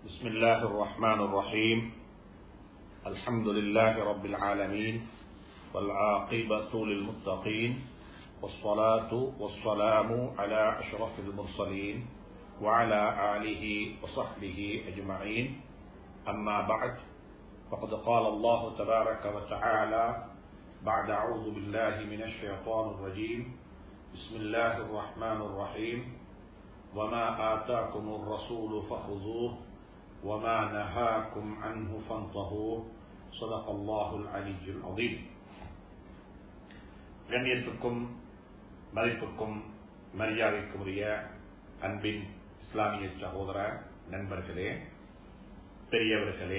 بسم الله الرحمن الرحيم الحمد لله رب العالمين والعاقبة للمتقين والصلاة والسلام على أشرف المرسلين وعلى آله وصحبه أجمعين أما بعد فقد قال الله تبارك وتعالى بعد أعوذ بالله من الشيطان الرجيم بسم الله الرحمن الرحيم وما آتاكم الرسول فخذوه وما نهاكم عنه فانتهوا صدق الله العلي العظيم கண்ணியத்துக்கும் மதிப்புக்கும் மரியாதைக்கும் உரிய அன்பின் இஸ்லாமிய சகோதர நண்பர்களே பெரியவர்களே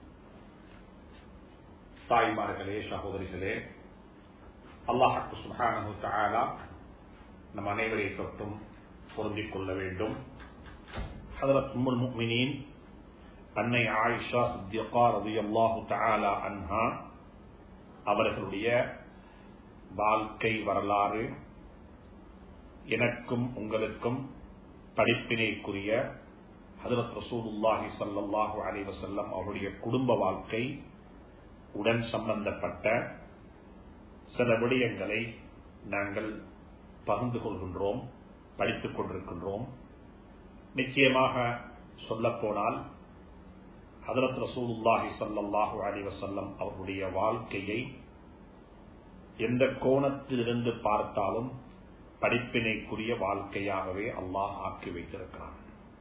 தாய்மார்களே சகோதரிகளே அல்லாஹு சுஹானு தாலா நம் அனைவரை தொட்டும் பொருந்திக் கொள்ள வேண்டும் ஹதரத் உம்முல் முக்மினின் அன்னை ஆயிஷா சித்தியகா ரவி அல்லாஹு தாலா அன்ஹா அவர்களுடைய வாழ்க்கை வரலாறு எனக்கும் உங்களுக்கும் படிப்பினைக்குரிய ஹதரத் ரசூலுல்லாஹி சல்லாஹூ அலி வசல்லம் அவருடைய குடும்ப வாழ்க்கை உடன் சம்பந்தப்பட்ட சில விடயங்களை நாங்கள் பகிர்ந்து கொள்கின்றோம் படித்துக் கொண்டிருக்கின்றோம் நிச்சயமாக சொல்லப்போனால் ஹதரத் ரசூலுல்லாஹி சல்லாஹூ அலி வசல்லம் அவருடைய வாழ்க்கையை எந்த கோணத்திலிருந்து பார்த்தாலும் படிப்பினைக்குரிய வாழ்க்கையாகவே அல்லாஹ் ஆக்கி வைத்திருக்கிறான்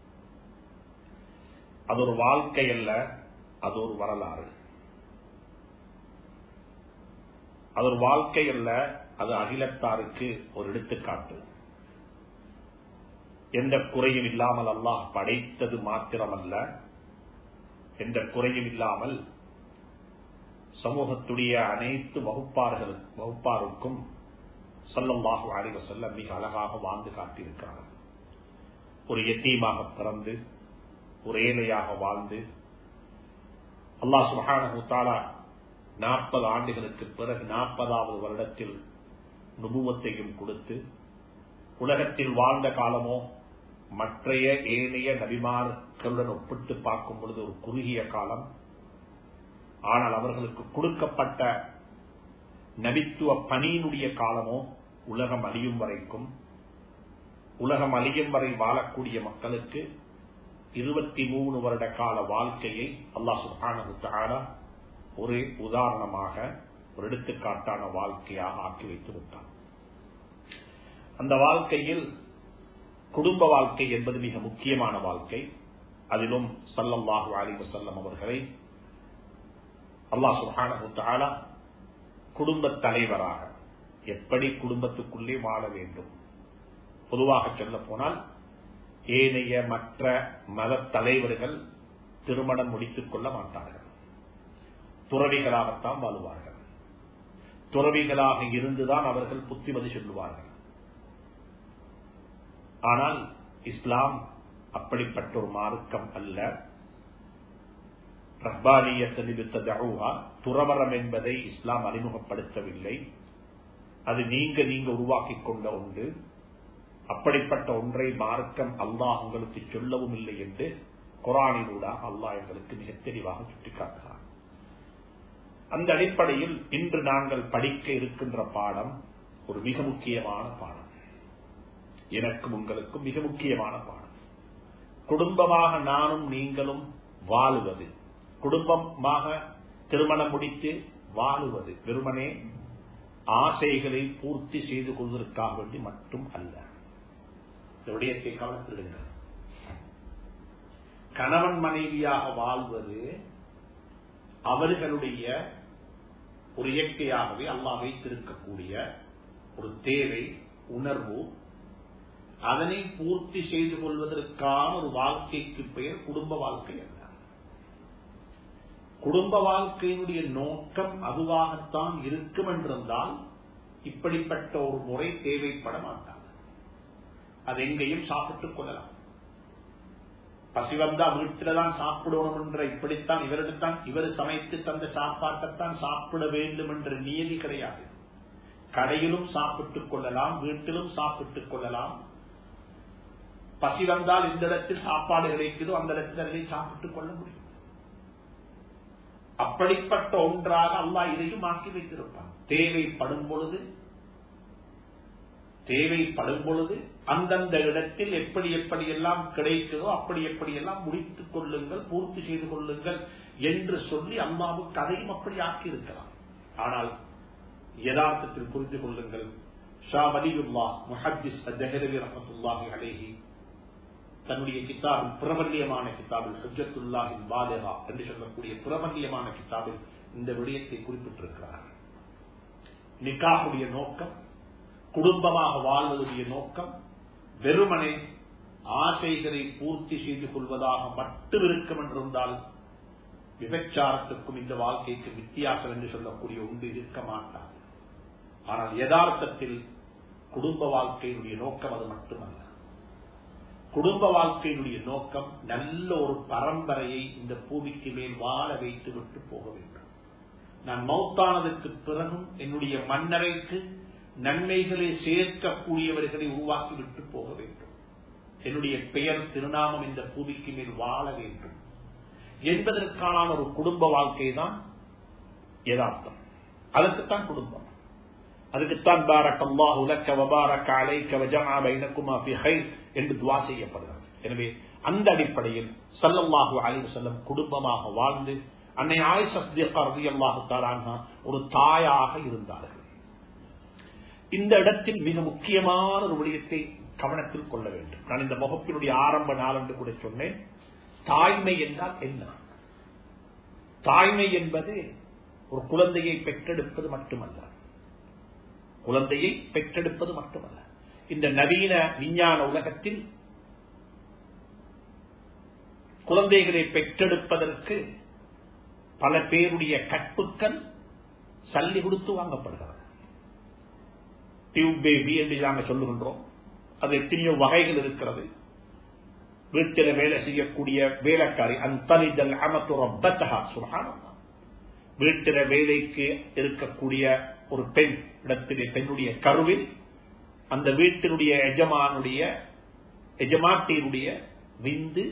அது ஒரு வாழ்க்கை அல்ல அது ஒரு வரலாறு அது ஒரு வாழ்க்கை அல்ல அது அகிலத்தாருக்கு ஒரு எடுத்துக்காட்டு எந்த குறையும் இல்லாமல் அல்லாஹ் படைத்தது மாத்திரமல்ல எந்த குறையும் இல்லாமல் சமூகத்துடைய அனைத்து வகுப்பார்கள் வகுப்பாருக்கும் சல்லல்லாஹு அலைவ செல்ல மிக அழகாக வாழ்ந்து காட்டியிருக்கிறார் ஒரு எத்தீமாக பிறந்து ஒரு ஏழையாக வாழ்ந்து அல்லாஹ் சுஹானு தாலா நாற்பது ஆண்டுகளுக்கு பிறகு நாற்பதாவது வருடத்தில் நுபுவத்தையும் கொடுத்து உலகத்தில் வாழ்ந்த காலமோ மற்றைய ஏனைய நபிமார்களுடன் ஒப்பிட்டு பார்க்கும் பொழுது ஒரு குறுகிய காலம் ஆனால் அவர்களுக்கு கொடுக்கப்பட்ட நபித்துவ பணியினுடைய காலமோ உலகம் அழியும் வரைக்கும் உலகம் அழியும் வரை வாழக்கூடிய மக்களுக்கு இருபத்தி மூணு வருட கால வாழ்க்கையை அல்லா சுல்தான ஒரு உதாரணமாக ஒரு எடுத்துக்காட்டான வாழ்க்கையாக ஆக்கி வைத்து விட்டார் அந்த வாழ்க்கையில் குடும்ப வாழ்க்கை என்பது மிக முக்கியமான வாழ்க்கை அதிலும் சல்லல்லாஹு அலி வசல்லம் அவர்களை அல்லா சுஹான குடும்ப தலைவராக எப்படி குடும்பத்துக்குள்ளே வாழ வேண்டும் பொதுவாக சொல்ல போனால் ஏனைய மற்ற மத தலைவர்கள் திருமணம் முடித்துக் கொள்ள மாட்டார்கள் துறவிகளாகத்தான் வாழுவார்கள் துறவிகளாக இருந்துதான் அவர்கள் புத்திமதி சொல்லுவார்கள் ஆனால் இஸ்லாம் அப்படிப்பட்ட ஒரு மார்க்கம் அல்ல துறவரம் என்பதை இஸ்லாம் அறிமுகப்படுத்தவில்லை அது நீங்க நீங்க உருவாக்கி கொண்ட ஒன்று அப்படிப்பட்ட ஒன்றை மார்க்கம் அல்லாஹ் உங்களுக்கு சொல்லவும் இல்லை என்று குரானிலூடாக அல்லாஹ் எங்களுக்கு மிக தெளிவாக சுட்டிக்காட்டுகிறார் அந்த அடிப்படையில் இன்று நாங்கள் படிக்க இருக்கின்ற பாடம் ஒரு மிக முக்கியமான பாடம் எனக்கும் உங்களுக்கும் மிக முக்கியமான பாடம் குடும்பமாக நானும் நீங்களும் வாழுவது குடும்பமாக திருமணம் முடித்து வாழுவது வெறுமனே ஆசைகளை பூர்த்தி செய்து கொள்வதற்காக வேண்டி மட்டும் அல்ல விடயத்தை கவனத்திடுங்கள் கணவன் மனைவியாக வாழ்வது அவர்களுடைய ஒரு இயற்கையாகவே அல்லா வைத்திருக்கக்கூடிய ஒரு தேவை உணர்வு அதனை பூர்த்தி செய்து கொள்வதற்கான ஒரு வாழ்க்கைக்கு பெயர் குடும்ப வாழ்க்கை அல்ல குடும்ப வாழ்க்கையினுடைய நோக்கம் அதுவாகத்தான் இருக்கும் என்றிருந்தால் இப்படிப்பட்ட ஒரு முறை தேவைப்பட மாட்டாங்க அது எங்கேயும் சாப்பிட்டுக் கொள்ளலாம் பசி வந்தா வீட்டில்தான் சாப்பிடணும் என்ற இப்படித்தான் இவருக்குத்தான் இவர் சமைத்து தந்த சாப்பாட்டைத்தான் சாப்பிட வேண்டும் என்ற நியதி கிடையாது கடையிலும் சாப்பிட்டுக் கொள்ளலாம் வீட்டிலும் சாப்பிட்டுக் கொள்ளலாம் பசி வந்தால் இந்த இடத்தில் சாப்பாடு கிடைக்குதோ அந்த இடத்தில் அதை சாப்பிட்டுக் கொள்ள முடியும் அப்படிப்பட்ட ஒன்றாக அல்லாஹ் இதையும் ஆக்கி வைத்திருப்பான் தேவைப்படும் பொழுது தேவைப்படும் பொழுது அந்தந்த இடத்தில் எப்படி எப்படி எல்லாம் கிடைக்குதோ அப்படி எப்படி எல்லாம் முடித்துக் கொள்ளுங்கள் பூர்த்தி செய்து கொள்ளுங்கள் என்று சொல்லி அம்மாவுக்கு அதையும் அப்படி ஆக்கி இருக்கலாம் ஆனால் யதார்த்தத்தில் புரிந்து கொள்ளுங்கள் ஷா வலியுல்லா முஹத்திஸ் அத்தஹரவி ரஹமத்துல்லாஹி அலேஹி தன்னுடைய கிதாபில் பிரபல்யமான கிதாபில் ஹஜத்துல்லாஹின் பாதகா என்று சொல்லக்கூடிய பிரபல்யமான கிதாபில் இந்த விடயத்தை குறிப்பிட்டிருக்கிறார் நிக்காவுடைய நோக்கம் குடும்பமாக வாழ்வதுடைய நோக்கம் வெறுமனே ஆசைகளை பூர்த்தி செய்து கொள்வதாக மட்டும் இருக்கும் என்றிருந்தால் விபச்சாரத்துக்கும் இந்த வாழ்க்கைக்கு வித்தியாசம் என்று சொல்லக்கூடிய ஒன்று இருக்க மாட்டார் ஆனால் யதார்த்தத்தில் குடும்ப வாழ்க்கையினுடைய நோக்கம் அது மட்டுமல்ல குடும்ப வாழ்க்கையினுடைய நோக்கம் நல்ல ஒரு பரம்பரையை இந்த பூமிக்கு மேல் வாழ வைத்து விட்டு போக வேண்டும் நான் மௌத்தானதுக்கு பிறகும் என்னுடைய மன்னரைக்கு நன்மைகளை சேர்க்கக்கூடியவர்களை உருவாக்கி விட்டு போக வேண்டும் என்னுடைய பெயர் திருநாமம் இந்த பூமிக்கு மேல் வாழ வேண்டும் என்பதற்கான ஒரு குடும்ப வாழ்க்கை தான் யதார்த்தம் அதுக்குத்தான் குடும்பம் அதுக்குத்தான் பாரக் அல்லாஹ் உலக்க வபாரக் அலைக்க வஜமா பைனக்குமா ஃபி ஹைர் என்று துவா செய்யப்படுகிறது எனவே அந்த அடிப்படையில் சல்லல்லாஹு அலைஹி வஸல்லம் குடும்பமாக வாழ்ந்து அன்னை ஆயிஷா சித்திகா ரலியல்லாஹு தஆலா ஒரு தாயாக இருந்தார்கள் இந்த இடத்தில் மிக முக்கியமான ஒரு விடயத்தை கவனத்தில் கொள்ள வேண்டும் நான் இந்த முகப்பினுடைய ஆரம்ப நாள் என்று கூட சொன்னேன் தாய்மை என்றால் என்ன தாய்மை என்பது ஒரு குழந்தையை பெற்றெடுப்பது மட்டுமல்ல குழந்தையை பெற்றெடுப்பது மட்டுமல்ல இந்த நவீன விஞ்ஞான உலகத்தில் குழந்தைகளை பெற்றெடுப்பதற்கு பல பேருடைய கற்புக்கள் சல்லி கொடுத்து வாங்கப்படுகிறது டியூப் பேபி என்று நாங்கள் சொல்லுகின்றோம் அது எத்தனையோ வகைகள் இருக்கிறது வீட்டில் வேலை செய்யக்கூடிய வேலைக்காரி அந்தனிதல் அமத்துரப்பத்தகா சுகானந்தா வீட்டில வேலைக்கு இருக்கக்கூடிய ஒரு பெண் இடத்திலே பெண்ணுடைய கருவில் அந்த வீட்டினுடைய எஜமானுடைய எஜமாட்டியினுடைய விந்து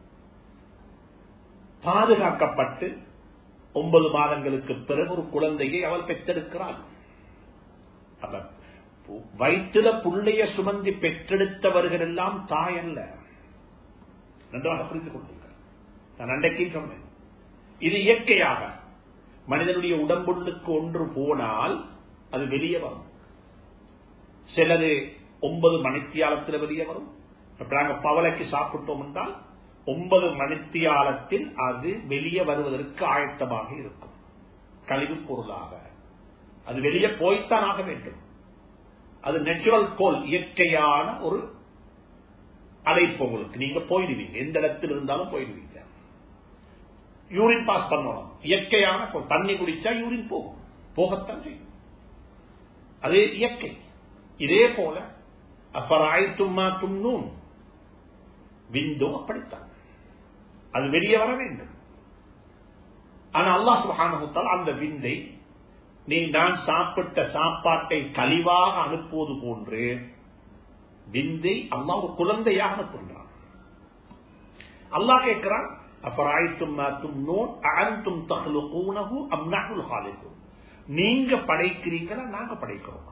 பாதுகாக்கப்பட்டு ஒன்பது மாதங்களுக்கு பிறகு ஒரு குழந்தையை அவள் பெற்றெடுக்கிறாள் அவர் வயிற்றுல புள்ளைய சுமந்தி பெற்றெடுத்தவர்கள் எல்லாம் தாய் அல்ல நன்றாக புரிந்து கொண்டீர்கள் நான் அன்றைக்கு சொன்னேன் இது இயற்கையாக மனிதனுடைய உடம்புள்ளுக்கு ஒன்று போனால் அது வெளியே வரும் சிலது ஒன்பது மணித்தியாலத்தில் வெளியே வரும் நாங்கள் பவலைக்கு சாப்பிட்டோம் என்றால் ஒன்பது மணித்தியாலத்தில் அது வெளியே வருவதற்கு ஆயத்தமாக இருக்கும் கழிவு பொருளாக அது வெளியே போய்த்தான் ஆக வேண்டும் அது நேச்சுரல் கோல் இயற்கையான ஒரு அடைப்பு உங்களுக்கு நீங்க போயிடுவீங்க எந்த இடத்தில் இருந்தாலும் போயிடுவீங்க யூரின் பாஸ் பண்ணணும் இயற்கையான தண்ணி குடிச்சா யூரின் போகும் போகத்தான் செய்யும் அது இயற்கை இதே போல அஃபராய் தும்மா துண்ணும் விந்தும் அப்படித்தான் அது வெளியே வர வேண்டும் ஆனா அல்லாஹ் சுகானகுத்தால் அந்த விந்தை நீ நான் சாப்பிட்ட சாப்பாட்டை கழிவாக அனுப்புவது போன்று விந்தை அல்லாஹ் ஒரு குழந்தையாக அனுப்புகிறான் அல்லாஹ் கேட்கிறான் நீங்க படைக்கிறீங்களா நாங்க படைக்கிறோமா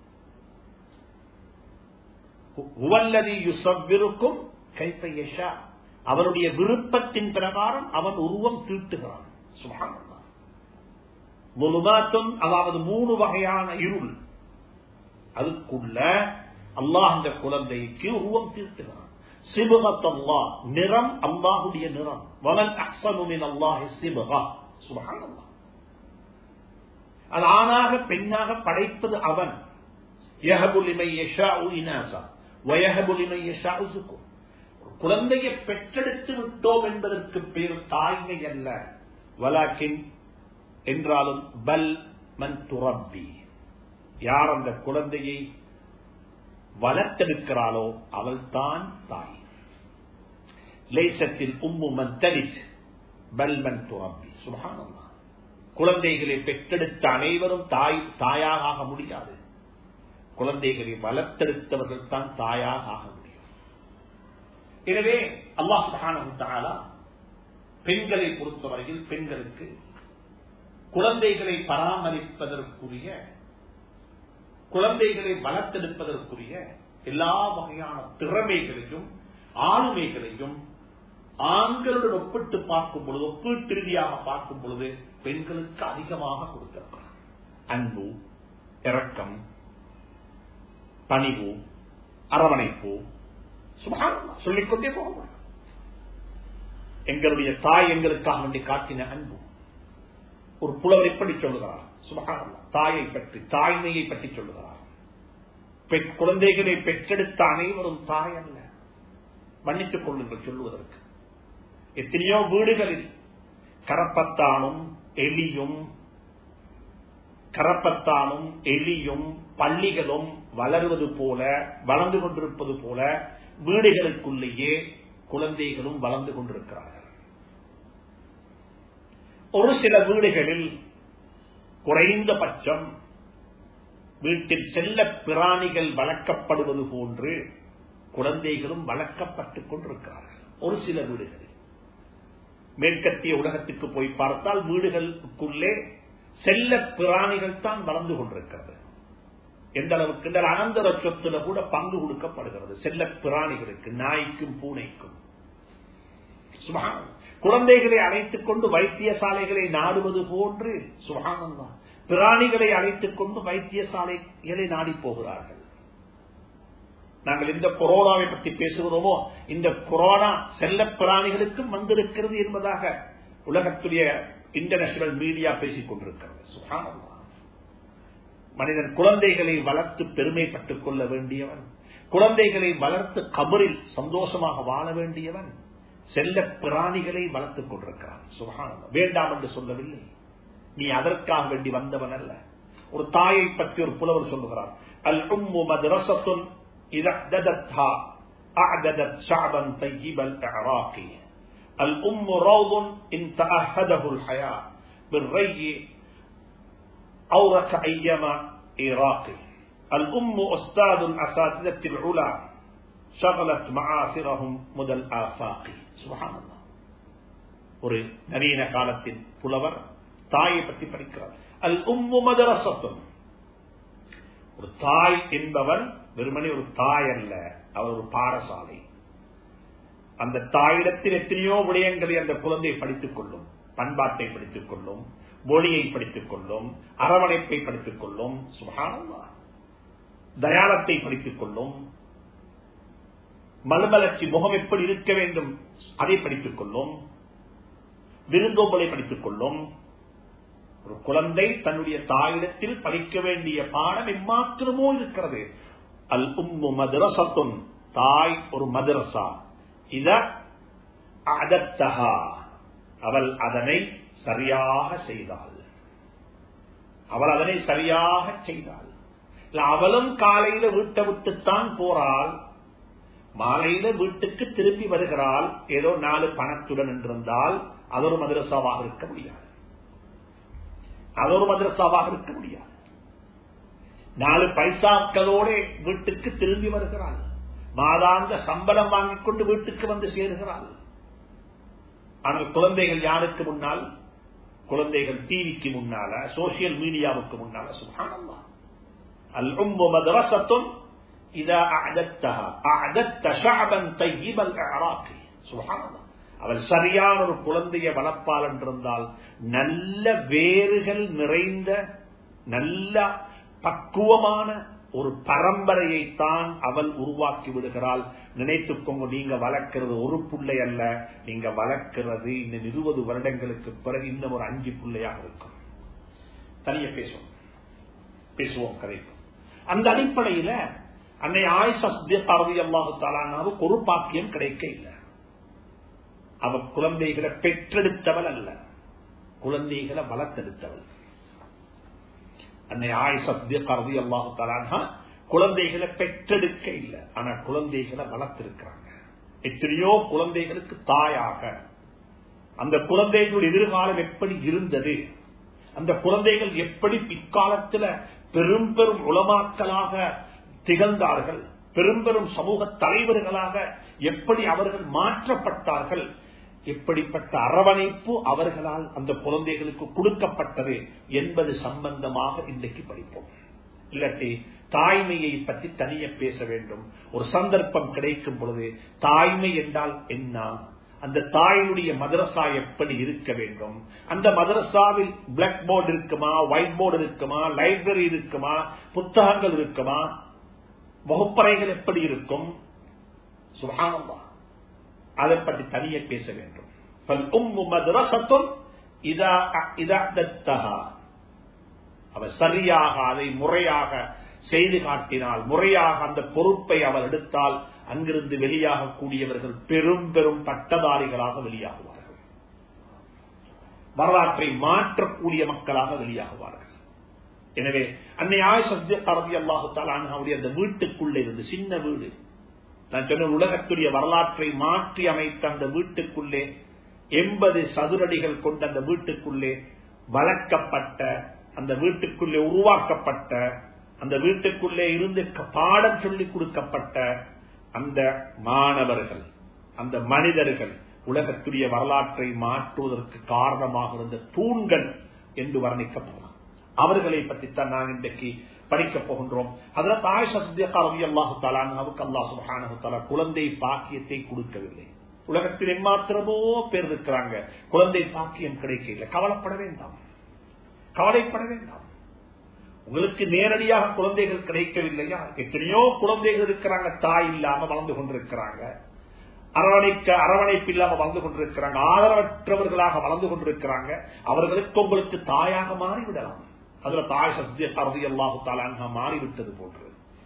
யுசவ்விருக்கும் கைப்பையஷா அவருடைய விருப்பத்தின் பிரகாரம் அவன் உருவம் தீட்டுகிறான் சுகானந்தா முழுமாத்தும் அதாவது மூணு வகையான இருள் அதுக்குள்ள அல்லாஹ் அந்த குழந்தைக்கு உருவம் தீர்த்துகிறான் சிபகத்தல்லா நிறம் அல்லாஹுடைய நிறம் வலன் அக்சனுமின் அல்லாஹி சிபகா சுபகான் அது ஆணாக பெண்ணாக படைப்பது அவன் யஹபுலிமை யஷா இனாசா வயஹபுலிமை யஷா சுக்கும் குழந்தையை பெற்றெடுத்து விட்டோம் என்பதற்கு பேர் தாய்மை அல்ல வலாக்கின் என்றாலும் பல் மன் துரப்பி யார் அந்த குழந்தையை வளர்த்தெடுக்கிறாளோ அவள் தான் தாய் லேசத்தில் உம்மு மன் தலித் பல்மன் துரப்பி சுபானந்தா குழந்தைகளை பெற்றெடுத்த அனைவரும் தாய் தாயாக ஆக முடியாது குழந்தைகளை வளர்த்தெடுத்தவர்கள் தான் தாயாக ஆக முடியும் எனவே அல்லாஹ் சுப்ஹானஹு தஆலா பெண்களை பொறுத்தவரையில் பெண்களுக்கு குழந்தைகளை பராமரிப்பதற்குரிய குழந்தைகளை வளர்த்தெடுப்பதற்குரிய எல்லா வகையான திறமைகளையும் ஆளுமைகளையும் ஆண்களுடன் ஒப்பிட்டு பார்க்கும் பொழுது ஒப்பீட்டு ரீதியாக பார்க்கும் பொழுது பெண்களுக்கு அதிகமாக கொடுத்திருக்கிறார் அன்பு இரக்கம் பணிவு அரவணைப்பு சுபஹானல்லாஹ் சொல்லிக்கொண்டே போக முடியும் எங்களுடைய தாய் எங்களுக்காக வேண்டி காட்டின அன்பு ஒரு புலவர் எப்படி சொல்லுகிறார் சுபஹானல்லாஹ் தாயை பற்றி தாய்மையை பற்றி சொல்லுகிறார் பெண் குழந்தைகளை பெற்றெடுத்த அனைவரும் தாய் அல்ல மன்னித்துக் கொள்ளுங்கள் சொல்லுவதற்கு எத்தனையோ வீடுகளில் கரப்பத்தானும் எலியும் கரப்பத்தானும் எலியும் பள்ளிகளும் வளருவது போல வளர்ந்து கொண்டிருப்பது போல வீடுகளுக்குள்ளேயே குழந்தைகளும் வளர்ந்து கொண்டிருக்கிறார்கள் ஒரு சில வீடுகளில் குறைந்தபட்சம் வீட்டில் செல்ல பிராணிகள் வளர்க்கப்படுவது போன்று குழந்தைகளும் வளர்க்கப்பட்டுக் கொண்டிருக்கிறார்கள் ஒரு சில வீடுகளில் மேற்கத்திய உலகத்துக்கு போய் பார்த்தால் வீடுகளுக்குள்ளே செல்ல பிராணிகள் தான் வளர்ந்து கொண்டிருக்கிறது எந்த அளவுக்கு இந்த அனந்தர சொத்துல கூட பங்கு கொடுக்கப்படுகிறது செல்ல பிராணிகளுக்கு நாய்க்கும் பூனைக்கும் சுபானம் குழந்தைகளை அழைத்துக் கொண்டு வைத்தியசாலைகளை நாடுவது போன்று சுகானந்தான் பிராணிகளை அழைத்துக் கொண்டு வைத்தியசாலைகளை நாடி போகிறார்கள் நாங்கள் இந்த கொரோனாவை பற்றி பேசுகிறோமோ இந்த கொரோனா செல்ல பிராணிகளுக்கும் வந்திருக்கிறது என்பதாக உலகத்துடைய இன்டர்நேஷனல் மீடியா பேசிக் கொண்டிருக்கிறது சுகானந்தா மனிதன் குழந்தைகளை வளர்த்து பெருமைப்பட்டுக் கொள்ள வேண்டியவன் குழந்தைகளை வளர்த்து கபரில் சந்தோஷமாக வாழ வேண்டியவன் செல்ல பிராணிகளை வளர்த்துக் கொண்டிருக்கிறான் சுகானந்தம் வேண்டாம் என்று சொல்லவில்லை நீ அதற்காக வேண்டி வந்தவன் அல்ல ஒரு தாயை பற்றி ஒரு புலவர் சொல்லுகிறார் அல் உம்மு மதரசத்துன் இதா أعددت شعبا طيب الإعراق الأم روض إن تأهده الحياة بالري أورك أيما إيراق الأم أستاذ الأساتذة العلا شغلت معاصرهم مدى الآفاق سبحان الله ஒரு நவீன காலத்தின் புலவர் தாயை பற்றி படிக்கிறார் அல் உம்மு மதரசத்தும் ஒரு தாய் என்பவன் வெறுமனே ஒரு தாய் அல்ல அவர் ஒரு பாடசாலை அந்த தாயிடத்தில் எத்தனையோ விடயங்களை அந்த குழந்தை படித்துக் கொள்ளும் பண்பாட்டை படித்துக் கொள்ளும் மொழியை படித்துக் கொள்ளும் அரவணைப்பை படித்துக் கொள்ளும் சுகானமா தயாளத்தை படித்துக் கொள்ளும் மலமலர்ச்சி முகம் எப்படி இருக்க வேண்டும் அதை படித்துக் கொள்ளும் விருந்தோம்பலை படித்துக் கொள்ளும் ஒரு குழந்தை தன்னுடைய தாயிடத்தில் படிக்க வேண்டிய பாடம் எம்மாத்திரமோ இருக்கிறது அல் உம்மு மதரசத்துன் தாய் ஒரு மதரசா இத அதத்தகா அவள் அதனை சரியாக செய்தாள் அவள் அதனை சரியாக செய்தாள் அவளும் காலையில வீட்டை விட்டுத்தான் போறாள் மாலையில வீட்டுக்கு திரும்பி வருகிறாள் ஏதோ நாலு பணத்துடன் என்றிருந்தால் அது ஒரு மதரசாவாக இருக்க முடியாது அது ஒரு மதரசாவாக இருக்க முடியாது நாலு பைசாக்களோட வீட்டுக்கு திரும்பி வருகிறாள் மாதாந்த சம்பளம் வாங்கிக் கொண்டு வீட்டுக்கு வந்து சேருகிறாள் ஆனால் குழந்தைகள் யாருக்கு முன்னால் குழந்தைகள் டிவிக்கு முன்னால சோசியல் மீடியாவுக்கு முன்னால சுகானந்தா அல் உம்மு மதரசத்தும் இதா அஅதத்தஹா அஅதத்த ஷஅபன் தய்யிபல் இஅராகி சுப்ஹானல்லாஹ் அவள் சரியான ஒரு குழந்தையை வளர்ப்பால் என்றிருந்தால் நல்ல வேர்கள் நிறைந்த நல்ல பக்குவமான ஒரு பரம்பரையை தான் அவள் உருவாக்கி விடுகிறாள் நினைத்துக்கோங்க நீங்க வளர்க்கிறது ஒரு புள்ளை அல்ல நீங்க வளர்க்கிறது இன்னும் இருபது வருடங்களுக்கு பிறகு இன்னும் ஒரு அஞ்சு பிள்ளையாக இருக்கும் தனிய பேசுவோம் பேசுவோம் கதைப்போம் அந்த அடிப்படையில அன்னை ஆயுஷ பார்வை அல்லாஹாலானாவுக்கு ஒரு பாக்கியம் கிடைக்க இல்லை அவ குழந்தைகளை பெற்றெடுத்தவள் அல்ல குழந்தைகளை வளர்த்தெடுத்தவள் அன்னை ஆயுஷ பார்வை அல்லாஹாலானா குழந்தைகளை பெற்றெடுக்க இல்லை ஆனா குழந்தைகளை வளர்த்திருக்கிறாங்க எத்தனையோ குழந்தைகளுக்கு தாயாக அந்த குழந்தைகளுடைய எதிர்காலம் எப்படி இருந்தது அந்த குழந்தைகள் எப்படி பிற்காலத்தில் பெரும் பெரும் உளமாக்கலாக திகழ்ந்தார்கள் பெரும் பெரும் சமூக தலைவர்களாக எப்படி அவர்கள் மாற்றப்பட்டார்கள் எப்படிப்பட்ட அரவணைப்பு அவர்களால் அந்த குழந்தைகளுக்கு கொடுக்கப்பட்டது என்பது சம்பந்தமாக இன்றைக்கு படிப்போம் இல்லாட்டி தாய்மையை பற்றி தனிய பேச வேண்டும் ஒரு சந்தர்ப்பம் கிடைக்கும் பொழுது தாய்மை என்றால் என்ன அந்த தாயினுடைய மதரசா எப்படி இருக்க வேண்டும் அந்த மதரசாவில் பிளாக் போர்டு இருக்குமா ஒயிட் போர்டு இருக்குமா லைப்ரரி இருக்குமா புத்தகங்கள் இருக்குமா வகுப்பறைகள் எப்படி இருக்கும் சுகானந்தா அதை பற்றி தனியே பேச வேண்டும் அவர் சரியாக அதை முறையாக செய்து காட்டினால் முறையாக அந்த பொறுப்பை அவர் எடுத்தால் அங்கிருந்து வெளியாக கூடியவர்கள் பெரும் பெரும் பட்டதாரிகளாக வெளியாகுவார்கள் வரலாற்றை மாற்றக்கூடிய மக்களாக வெளியாகுவார்கள் எனவே அன்னை ஆயுஷி அல்லாஹு தாலானுடைய அந்த வீட்டுக்குள்ளே இருந்து சின்ன வீடு நான் சொன்ன உலகத்துடைய வரலாற்றை மாற்றி அமைத்த அந்த வீட்டுக்குள்ளே எண்பது சதுரடிகள் கொண்ட அந்த வீட்டுக்குள்ளே வளர்க்கப்பட்ட அந்த வீட்டுக்குள்ளே உருவாக்கப்பட்ட அந்த வீட்டுக்குள்ளே இருந்து பாடம் சொல்லிக் கொடுக்கப்பட்ட அந்த மாணவர்கள் அந்த மனிதர்கள் உலகத்துடைய வரலாற்றை மாற்றுவதற்கு காரணமாக இருந்த தூண்கள் என்று வர்ணிக்கப்படலாம் அவர்களை பற்றித்தான் நான் இன்றைக்கு படிக்கப் போகின்றோம் அதுல தாய்ஷாஹு அல்லாஹு அல்லா சுபானு குழந்தை பாக்கியத்தை கொடுக்கவில்லை உலகத்தில் எம்மாத்திரமோ பேர் இருக்கிறாங்க குழந்தை பாக்கியம் கிடைக்கல கவலைப்பட வேண்டாம் கவலைப்பட வேண்டாம் உங்களுக்கு நேரடியாக குழந்தைகள் கிடைக்கவில்லையா எத்தனையோ குழந்தைகள் இருக்கிறாங்க தாய் இல்லாம வளர்ந்து கொண்டிருக்கிறாங்க அரவணைக்க அரவணைப்பு இல்லாம வளர்ந்து கொண்டிருக்கிறாங்க ஆதரவற்றவர்களாக வளர்ந்து கொண்டிருக்கிறாங்க அவர்களுக்கு உங்களுக்கு தாயாக மாறிவிடலாம் அதுல தாய் சத்திய கருதி அல்லாஹு தாலாங்க மாறிவிட்டது போன்று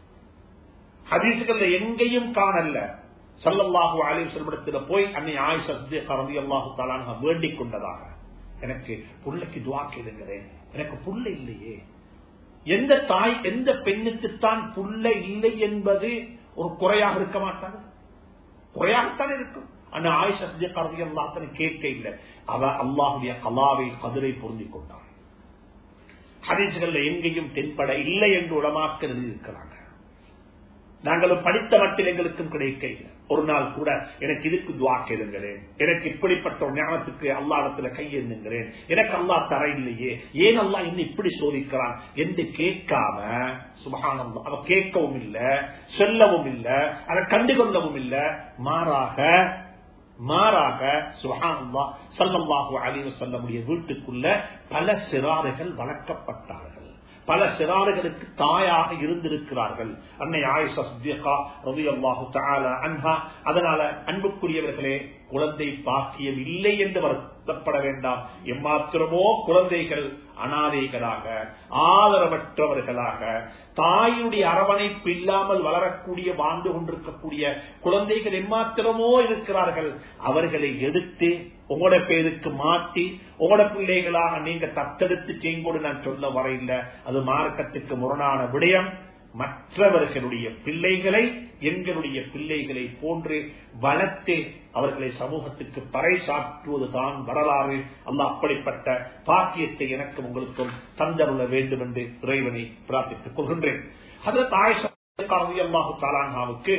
ஹதீசுகள்ல எங்கேயும் காணல சல்லல்லாஹு அலி செல்வடத்துல போய் அன்னை ஆய் சத்திய கருதி அல்லாஹு தாலாங்க வேண்டிக் கொண்டதாக எனக்கு புள்ளைக்கு துவா கேளுங்கிறேன் எனக்கு புள்ள இல்லையே எந்த தாய் எந்த பெண்ணுக்குத்தான் புள்ள இல்லை என்பது ஒரு குறையாக இருக்க மாட்டாங்க குறையாகத்தான் இருக்கும் ஆனா ஆயுஷ கருதி அல்லாத்தனை கேட்க இல்லை அவ அல்லாஹுடைய கலாவை கதிரை பொருந்திக் கொண்டான் ஹதீசுகள்ல எங்கேயும் தென்பட இல்லை என்று உடமாக்க இருக்கிறாங்க நாங்களும் படித்த மட்டில் எங்களுக்கும் கிடைக்க இல்லை ஒரு நாள் கூட எனக்கு இதுக்கு துவா கேளுங்களேன் எனக்கு இப்படிப்பட்ட ஒரு ஞானத்துக்கு அல்லாடத்துல கையெழுந்துங்கிறேன் எனக்கு அல்லா தர இல்லையே ஏன் அல்லா இன்னும் இப்படி சோதிக்கிறான் என்று கேட்காம சுபகானந்தம் அவ கேட்கவும் இல்லை சொல்லவும் இல்லை அதை கண்டுகொள்ளவும் இல்லை மாறாக மாறாக சுஹானல்லா சல்லல்லாஹு அலிவ சொல்லமுடைய வீட்டுக்குள்ள பல சிறாறுகள் வளர்க்கப்பட்டார்கள் பல சிறாறுகளுக்கு தாயாக இருந்திருக்கிறார்கள் அன்னை ஆயிஷா சித்தியகா ரவி அல்லாஹு அன்ஹா அதனால அன்புக்குரியவர்களே குழந்தை பாக்கியம் இல்லை என்று வருத்தப்பட வேண்டாம் எம்மாத்திரமோ குழந்தைகள் அனாதைகளாக ஆதரவற்றவர்களாக தாயுடைய அரவணைப்பு இல்லாமல் வளரக்கூடிய வாழ்ந்து கொண்டிருக்கக்கூடிய குழந்தைகள் எம்மாத்திரமோ இருக்கிறார்கள் அவர்களை எடுத்து உங்களோட பேருக்கு மாற்றி உங்களோட பிள்ளைகளாக நீங்க தத்தெடுத்து செய்யும்போது நான் சொல்ல வரையில்லை அது மார்க்கத்துக்கு முரணான விடயம் மற்றவர்களுடைய பிள்ளைகளை எங்களுடைய பிள்ளைகளை போன்று வளர்த்து அவர்களை சமூகத்துக்கு பறைசாற்றுவதுதான் வரலாறு அல்ல அப்படிப்பட்ட பாக்கியத்தை எனக்கு உங்களுக்கும் தந்தருள வேண்டும் என்று இறைவனை பிரார்த்தித்துக் கொள்கின்றேன் அதில் தாய் அல்லாஹு தாலான்ஹாவுக்கு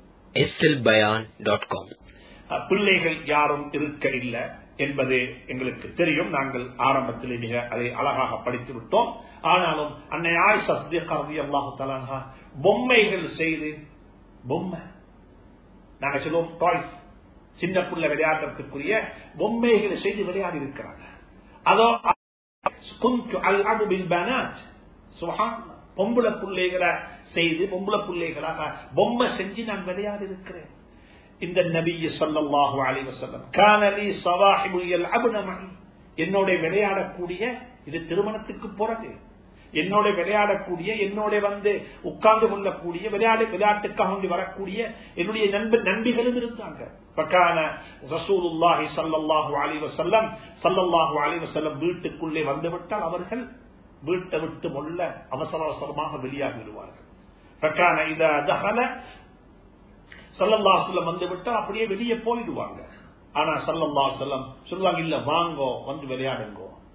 பிள்ளைகள் யாரும் இருக்க இல்லை என்பது எங்களுக்கு தெரியும் நாங்கள் ஆரம்பத்தில் மிக அதை அழகாக படித்து விட்டோம் ஆனாலும் அன்னை ஆயிஷா சித்தியக்காரதி அல்லாஹு தலான்ஹா பொம்மைகள் செய்து பொம்மை நாங்க சொல்லுவோம் டாய்ஸ் சின்ன புள்ள விளையாடுறதுக்குரிய பொம்மைகளை செய்து விளையாடி இருக்கிறாங்க அதோ பொம்புல பிள்ளைகளை செய்து பொம்புல பிள்ளைகளாக பொம்மை செஞ்சு நான் விளையாடி இருக்கிறேன் இந்த நபிய சொல்லல்லாஹு அலைவசல்லம் கானலி சவாஹிபுயல் அபுனமணி என்னோட விளையாடக்கூடிய இது திருமணத்துக்கு பிறகு என்னோட விளையாடக்கூடிய என்னோட வந்து உட்கார்ந்து கொள்ளக்கூடிய விளையாடு விளையாட்டுக்காக வேண்டி வரக்கூடிய என்னுடைய நண்பர் நண்பிகளும் இருந்தாங்க பக்கான ரசூலுல்லாஹி சல்லல்லாஹு அலி வசல்லம் சல்லல்லாஹு அலி வசல்லம் வீட்டுக்குள்ளே வந்துவிட்டால் அவர்கள் வீட்டை விட்டு மொல்ல அவசர அவசரமாக வெளியாகி விடுவார்கள் பக்கான இத தகல சல்லல்லா சொல்லம் வந்து விட்டால் அப்படியே வெளியே போயிடுவாங்க ஆனா சல்லல்லா சொல்லம் சொல்லுவாங்க இல்ல வாங்கோ வந்து விளையாடுங்கோ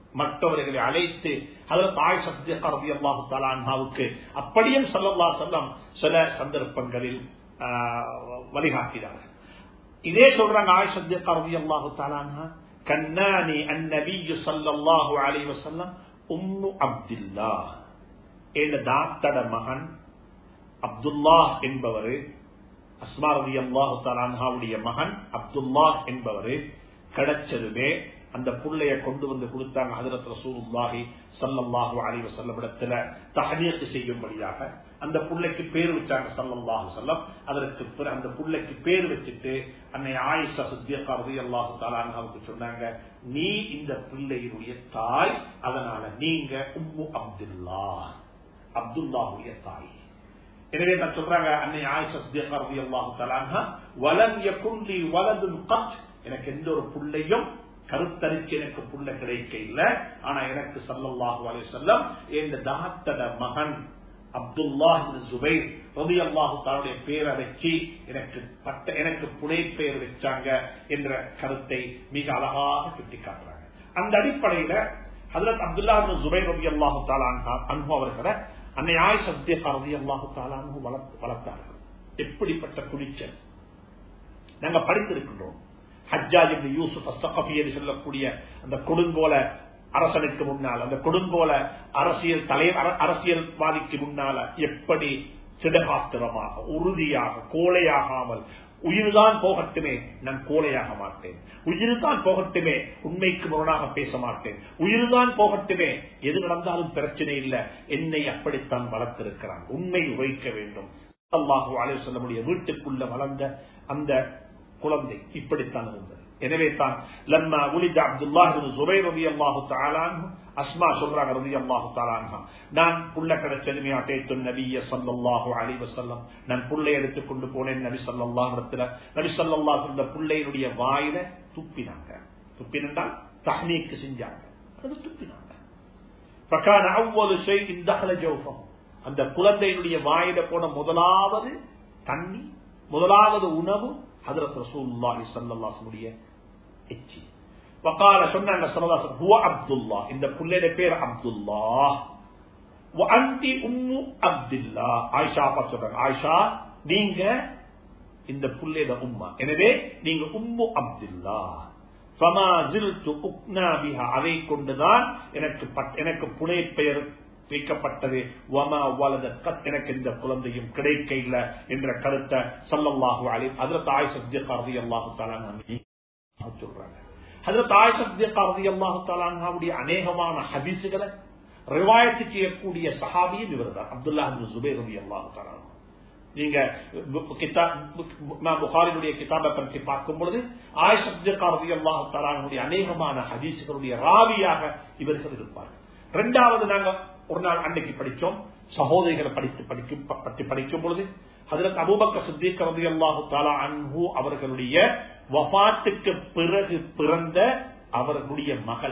மற்றவர்களை அழைத்து அதில் தாய் சத்தியக்காரதி அல்லாஹு தாலான்ஹாவுக்கு அப்படியும் சல்லல்லா செல்லம் சில சந்தர்ப்பங்களில் வழிகாட்டினார்கள் இதே சொல்றாங்க ஆய் சத்தியக்காரதி அல்லாஹு தாலான்ஹா கண்ணானி அந்நபியு சல்லல்லாஹு அலைஹி வஸல்லம் உம்மு அப்துல்லா என்ற தாத்தட மகன் அப்துல்லா என்பவர் அஸ்மா ரவி அல்லாஹு தாலான்ஹாவுடைய மகன் அப்துல்லா என்பவர் கிடைச்சதுமே அந்த புள்ளைய கொண்டு வந்து கொடுத்தாங்க ஹதரத் ரசூலுல்லாஹி சல்லல்லாஹு அலைஹி வஸல்லம் இடத்துல தஹ்னியத் செய்யும்படியாக அந்த புள்ளைக்கு பேர் வச்சாங்க சல்லல்லாஹு செல்லம் அதற்கு அந்த புள்ளைக்கு பேர் வச்சுட்டு அன்னை ஆயிஷா சித்தியக்கா ரலியல்லாஹு தஆலா அன்ஹாவுக்கு சொன்னாங்க நீ இந்த பிள்ளையினுடைய தாய் அதனால நீங்க உம்மு அப்துல்லா அப்துல்லாவுடைய தாய் எனவே நான் சொல்றாங்க அன்னை ஆயிஷா சித்தியக்கா ரலியல்லாஹு தஆலா அன்ஹா வலம் யகுன் லி வலதுன் கத் எனக்கு எந்த ஒரு புள்ளையும் கருத்தரிச்சு எனக்கு புள்ள கிடைக்க இல்ல ஆனா எனக்கு சல்லல்லாஹு அலைஹி வஸல்லம் இந்த தாத்தட மகன் அப்துல்லா ஜுபைர் ரதி அல்லாஹு தாருடைய பேரை வச்சு எனக்கு பட்ட எனக்கு புனை பெயர் வச்சாங்க என்ற கருத்தை மிக அழகாக சுட்டி காட்டுறாங்க அந்த அடிப்படையில ஹதரத் அப்துல்லா ஜுபைர் ரதி அல்லாஹு தாலா அன்பு அவர்களை அன்னை ஆய் சத்தியகா ரதி அல்லாஹு தாலானு வளர்த்தார்கள் எப்படிப்பட்ட துணிச்சல் நாங்க படித்திருக்கின்றோம் ஹஜ்ஜாஜ் யூசுப் அஸ்தகபி என்று சொல்லக்கூடிய அந்த கொடுங்கோல அரசனுக்கு முன்னால் அந்த கொடுங்கோல அரசியல் தலைவர் அரசியல்வாதிக்கு முன்னால எப்படி திடகாத்திரமாக உறுதியாக கோழையாகாமல் உயிர்தான் போகட்டுமே நான் கோழையாக மாட்டேன் உயிர்தான் போகட்டுமே உண்மைக்கு முரணாக பேச மாட்டேன் உயிர்தான் போகட்டுமே எது நடந்தாலும் பிரச்சனை இல்லை என்னை அப்படித்தான் வளர்த்திருக்கிறான் உண்மை உரைக்க வேண்டும் அல்லாஹு அலைய சொல்ல முடிய வீட்டுக்குள்ள வளர்ந்த அந்த குழந்தை இப்படித்தான் இருந்தது எனவே தான் லம்மா உலித அப்துல்லாஹ் ஜுபைர் ரவி அல்லாஹு தாலான் அஸ்மா சொல்றாங்க ரவி அல்லாஹு தாலான் நான் புள்ள கிடைச்சதுமே அட்டைத்து நபிய சல்லாஹு அலி வசல்லம் நான் புள்ளை எடுத்துக் கொண்டு போனேன் நபி சல்லாஹ் இடத்துல நபி சல்லா இந்த புள்ளையினுடைய வாயில துப்பினாங்க துப்பினால் தஹ்னீக்கு செஞ்சாங்க அது துப்பினாங்க பக்கான அவ்வளவு செய் இந்த ஜோஃபம் அந்த குழந்தையினுடைய வாயில போன முதலாவது தண்ணி முதலாவது உணவு ஹதரத் ரசூலுல்லாஹி ஸல்லல்லாஹு எச்சி வகால சொன்னாங்க ஸல்லல்லாஹு ஹுவ அப்துல்லா இந்த புள்ளையோட பேர் அப்துல்லா வ அன்தி உம்மு அப்துல்லா ஆயிஷா பார்த்து சொல்றாங்க ஆயிஷா நீங்க இந்த புள்ளையோட உம்மா எனவே நீங்க உம்மு அப்துல்லா ஃபமா ஜில்து உக்னா பிஹா அதை கொண்டுதான் எனக்கு எனக்கு புனை பெயர் வைக்கப்பட்டது வமா வலத கத் எனக்கு இந்த குழந்தையும் கிடைக்க இல்ல என்ற கருத்தை சல்லல்லாஹு அலி அதற்கு ஆய் சத்தியகாரதி அல்லாஹு தாலான் சொல்றாங்க அதற்கு ஆய் சத்தியகாரதி அல்லாஹு தாலானுடைய அநேகமான ஹதீசுகளை ரிவாயத்து செய்யக்கூடிய சஹாபியும் இவர் தான் அப்துல்லா ஜுபேர் ரவி அல்லாஹு தாலான் நீங்க புகாரினுடைய கிதாபை பற்றி பார்க்கும் பொழுது ஆய் சத்தியகாரதி அல்லாஹு தாலானுடைய அநேகமான ஹதீசுகளுடைய ராவியாக இவர்கள் இருப்பார்கள் இரண்டாவது நாங்க ஒரு நாள் அன்னைக்கு படிச்சோம் சகோதரிகளை படித்து படிக்கும் பற்றி படிக்கும் பொழுது அதற்கு அபூபக்க சித்திக் ரதி அல்லாஹு தாலா அன்பு அவர்களுடைய வபாத்துக்கு பிறகு பிறந்த அவர்களுடைய மகள்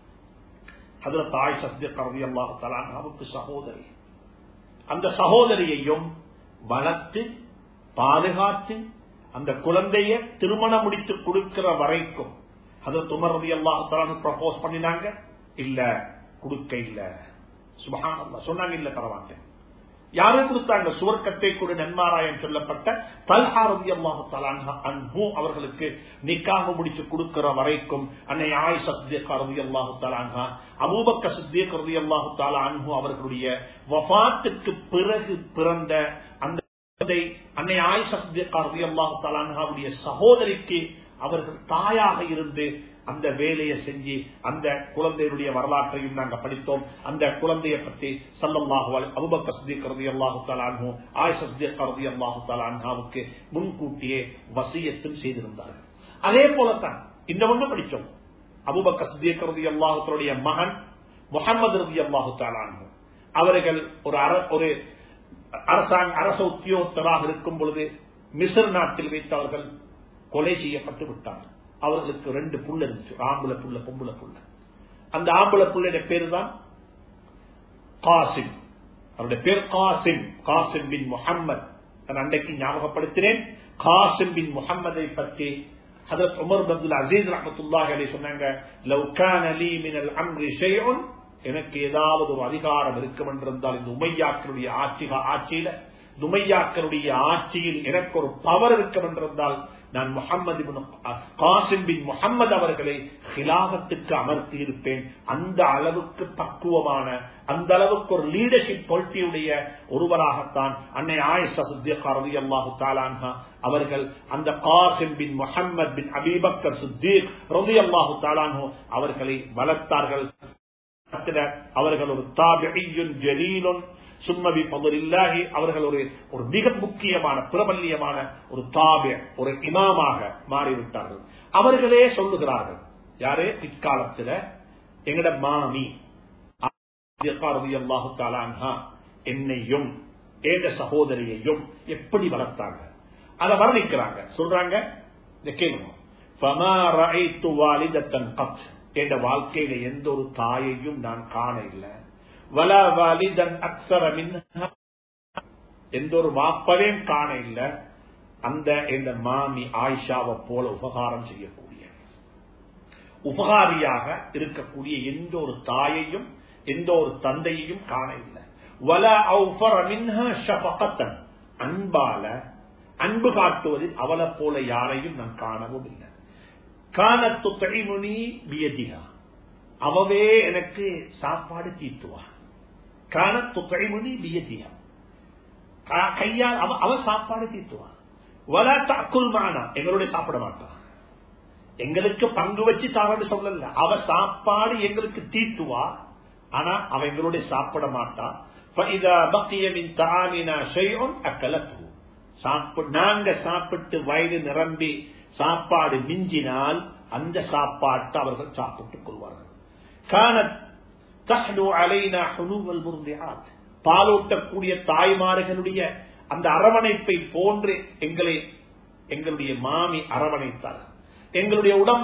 அதுல தாய் சத்தியக் ரதி அல்லாஹு தாலாவுக்கு சகோதரி அந்த சகோதரியையும் வளர்த்து பாதுகாத்து அந்த குழந்தைய திருமணம் முடித்து கொடுக்கிற வரைக்கும் அது துமர் ரதி அல்லாஹு தாலான்னு ப்ரப்போஸ் பண்ணினாங்க இல்ல கொடுக்க இல்ல சுபகான சொன்னாங்க இல்ல தரமாட்டேன் யாரும் கொடுத்தாங்க சுவர்க்கத்தை கூட நன்மாராயம் சொல்லப்பட்ட தல்ஹாரதி அல்லாஹு தலான்ஹா அன்பு அவர்களுக்கு நிக்காக முடிச்சு கொடுக்கிற வரைக்கும் அன்னை ஆய் சத்தியக்காரதி அல்லாஹு தலான்ஹா அபூபக்க சித்தியக்கரதி அல்லாஹு தாலா அன்பு அவர்களுடைய வபாத்துக்கு பிறகு பிறந்த அந்த அன்னை ஆய் சத்தியக்காரதி அல்லாஹு தலான்ஹாவுடைய சகோதரிக்கு அவர்கள் தாயாக இருந்து அந்த வேலையை செஞ்சு அந்த குழந்தையுடைய வரலாற்றையும் நாங்க படித்தோம் அந்த குழந்தையை பற்றி சல்லல்லாஹு அபுபக்க சதீக் அல்லாஹு தலான்ஹூ ஆய் சதீக் ரதி அல்லாஹு தலான்ஹாவுக்கு முன்கூட்டியே வசியத்தும் செய்திருந்தார்கள் அதே போலத்தான் இந்த ஒன்று படித்தோம் அபுபக்க சதீக் ரதி அல்லாஹுடைய மகன் முகமது ரதி அல்லாஹு தலான்ஹூ அவர்கள் ஒரு ஒரு அரசாங்க அரச உத்தியோகத்தராக இருக்கும் பொழுது மிசர் நாட்டில் வைத்து அவர்கள் கொலை செய்யப்பட்டு விட்டார்கள் அவர்களுக்கு ரெண்டு புள்ள இருந்துச்சு ஆம்பளை புள்ள பொம்பளை புள்ள அந்த ஆம்பளை புள்ளைய பேரு தான் காசிம் அவருடைய பேர் காசிம் காசிம் பின் முகம்மது நான் அன்றைக்கு ஞாபகப்படுத்தினேன் காசிம் பின் முகம்மதை பற்றி ஹதரத் உமர் அப்துல் அசீஸ் ரஹமத்துல்லாஹி அலைஹி சொன்னாங்க லவ் கான லீ மினல் அம்ரி ஷைஉன் எனக்கு ஏதாவது ஒரு அதிகாரம் இருக்கும் என்றிருந்தால் இந்த உமையாக்களுடைய ஆட்சி ஆட்சியில துமையாக்களுடைய ஆட்சியில் எனக்கு ஒரு பவர் இருக்கும் என்றிருந்தால் நான் முகமது காசிம் பின் முகமது அவர்களை ஹிலாகத்துக்கு அமர்த்தி இருப்பேன் அந்த அளவுக்கு பக்குவமான அந்த அளவுக்கு ஒரு லீடர்ஷிப் பொலிட்டியுடைய ஒருவராகத்தான் அன்னை ஆயிஷா சுத்தியக்கா ரவி அல்லாஹு தாலான்ஹா அவர்கள் அந்த காசிம் பின் முகமது பின் அபீபக்கர் சுத்தீக் ரவி அல்லாஹு தாலான்ஹோ அவர்களை வளர்த்தார்கள் அவர்கள் ஒரு தாபியுன் ஜலீலுன் சும்மபி பகுதில்லாகி அவர்கள் ஒரு ஒரு மிக முக்கியமான பிரபல்யமான ஒரு தாபிய ஒரு இமாமாக மாறிவிட்டார்கள் அவர்களே சொல்லுகிறார்கள் யாரே பிற்காலத்தில் எங்கட மாமி என்னையும் ஏக சகோதரியையும் எப்படி வளர்த்தாங்க அதை வர்ணிக்கிறாங்க சொல்றாங்க என்ற வாழ்க்கையில எந்த ஒரு தாயையும் நான் காண இல்லை வல வாலிதன் அக்சர எந்த ஒரு வாப்பரையும் காண இல்ல அந்த இந்த மாமி ஆயிஷாவை போல உபகாரம் செய்யக்கூடிய உபகாரியாக இருக்கக்கூடிய எந்த ஒரு தாயையும் எந்த ஒரு தந்தையையும் காண இல்லை வல ஷபகத்தன் அன்பால அன்பு காட்டுவதில் அவளை போல யாரையும் நான் காணவும் இல்லை காணத்து கைமுனி பியதிகா அவவே எனக்கு சாப்பாடு தீத்துவா காணத்து கைமுனி பியதிகா கையால் அவ சாப்பாடு தீத்துவான் வல தக்குல் மானா எங்களுடைய சாப்பிட மாட்டான் எங்களுக்கு பங்கு வச்சு தாரன்னு சொல்லல அவ சாப்பாடு எங்களுக்கு தீட்டுவா ஆனா அவ எங்களுடைய சாப்பிட மாட்டான் நாங்க சாப்பிட்டு வயது நிரம்பி சாப்பாடு மிஞ்சினால் அந்த சாப்பாட்டை அவர்கள் சாப்பிட்டுக் கொள்வார்கள் காணத் தஹ்னு அலைனா ஹுனுவல் முருந்தியாத் பாலூட்டக்கூடிய தாய்மார்களுடைய அந்த அரவணைப்பை போன்று எங்களை எங்களுடைய மாமி அரவணைத்தார் எங்களுடைய உடம்ப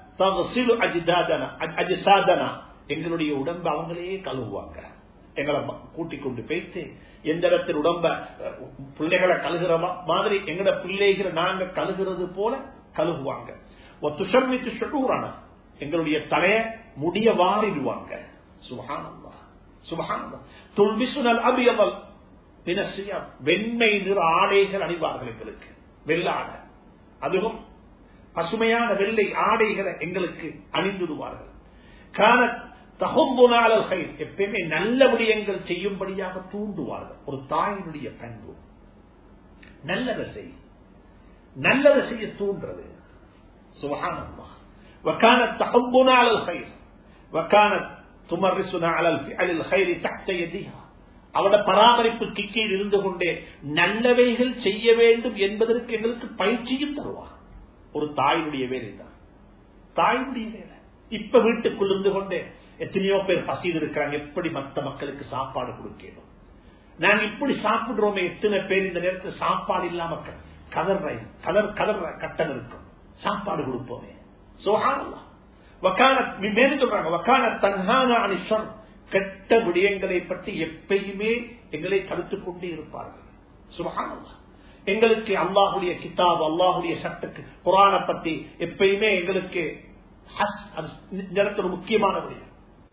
அஜிசாதனா எங்களுடைய உடம்ப அவங்களே கழுவுவாங்க எங்களை கூட்டிக் கொண்டு போய்த்து எந்த இடத்தில் உடம்ப பிள்ளைகளை கழுகிற மாதிரி எங்கட பிள்ளைகளை நாங்க கழுகிறது போல கழுகுவாங்க துஷர்மித்து ஷட்டூரான எங்களுடைய தலைய முடிய வாரிடுவாங்க சுகானந்தா சுபகானந்தா துல்பிசுனல் அபியவல் வெண்மை நிற ஆடைகள் அணிவார்கள் எங்களுக்கு வெள்ளாட அதுவும் பசுமையான வெள்ளை ஆடைகளை எங்களுக்கு அணிந்துடுவார்கள் காண தகும்புனாளர்கள் எப்பயுமே நல்ல விடயங்கள் செய்யும்படியாக தூண்டுவார்கள் ஒரு தாயினுடைய பண்பு நல்லதை செய் நல்லதை செய்ய தூண்டுறது சுபகானந்தா வக்கான தகும்புனாளர்கள் வக்கான துமர்ரிசுனா அலல் அலில் ஹைரி தக்த எதிகா அவட பராமரிப்புக்கு கீழ் இருந்து கொண்டே நல்லவைகள் செய்ய வேண்டும் என்பதற்கு எங்களுக்கு பயிற்சியும் தருவார் ஒரு தாயினுடைய வேலை தான் தாயினுடைய வேலை இப்ப வீட்டுக்குள் இருந்து கொண்டே எத்தனையோ பேர் பசியில் இருக்கிறாங்க எப்படி மற்ற மக்களுக்கு சாப்பாடு கொடுக்கணும் நாங்க இப்படி சாப்பிடுறோமே எத்தனை பேர் இந்த நேரத்தில் சாப்பாடு இல்லாம கதர் கதர் கதர் கட்டம் இருக்கும் சாப்பாடு கொடுப்போமே சோஹானல்லா மேலும் சொல்றாங்க வக்கான தன்ஹான அனிஷன் கெட்ட விடயங்களை பற்றி எப்பயுமே எங்களை தடுத்துக் கொண்டே இருப்பார்கள் சுபகானல்லா எங்களுக்கு அல்லாஹுடைய கிதாப் அல்லாஹுடைய சட்டக்கு குரான பத்தி எப்பயுமே எங்களுக்கு ஒரு முக்கியமான விடயம்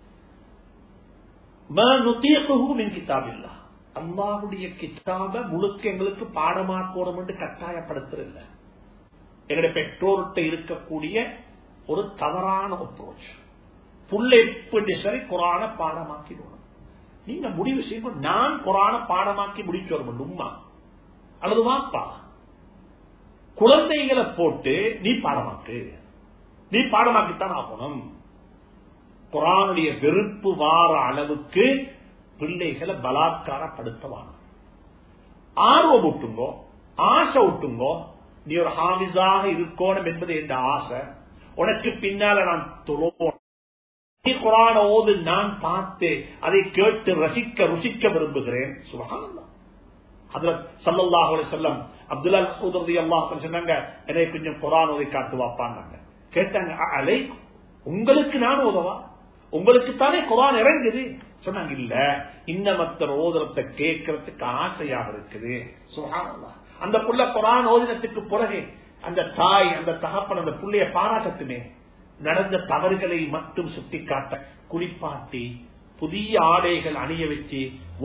கிதாப் இல்ல அல்லாஹுடைய கிதாப முழுக்க எங்களுக்கு பாடமாக்கணும் என்று கட்டாயப்படுத்துறதில்ல எங்களுடைய பெற்றோர்கிட்ட இருக்கக்கூடிய ஒரு தவறான அப்ரோச் புள்ள எப்படி சரி குரான பாடமாக்கிடுவோம் நீங்க முடிவு செய்யும் நான் குரான பாடமாக்கி முடிச்சு வரும் உமா அல்லது வாப்பா குழந்தைகளை போட்டு நீ பாடமாக்கு நீ பாடமாக்கித்தான் ஆகணும் குரானுடைய வெறுப்பு வார அளவுக்கு பிள்ளைகளை பலாத்காரப்படுத்தவான ஆர்வம் விட்டுங்கோ ஆசை விட்டுங்கோ நீ ஒரு ஹாமிஸாக இருக்கணும் என்பது என்ற ஆசை உனக்கு பின்னால நான் தொழுவோம் குரான ஓது நான் பார்த்து அதை கேட்டு ரசிக்க ருசிக்க விரும்புகிறேன் சுபகானந்தம் அதுல சல்லல்லாஹு செல்லம் அப்துல்லா சூதரதி அல்லாஹ் சொன்னாங்க என்னை கொஞ்சம் குரான் ஓதை காட்டு வாப்பாங்க கேட்டாங்க அலை உங்களுக்கு நான் உதவா உங்களுக்கு தானே குரான் இறங்குது சொன்னாங்க இல்ல இன்னமத்தர் ஓதுறத்தை கேட்கறதுக்கு ஆசையாக இருக்குது சுகானல்லா அந்த புள்ள குரான் ஓதினத்துக்கு பிறகு அந்த தாய் அந்த தகப்பன் அந்த புள்ளைய பாராட்டட்டுமே நடந்த தவறுகளை மட்டும் சுட்டிக்காட்ட குளிப்பாட்டி புதிய ஆடைகள் அணிய வச்சு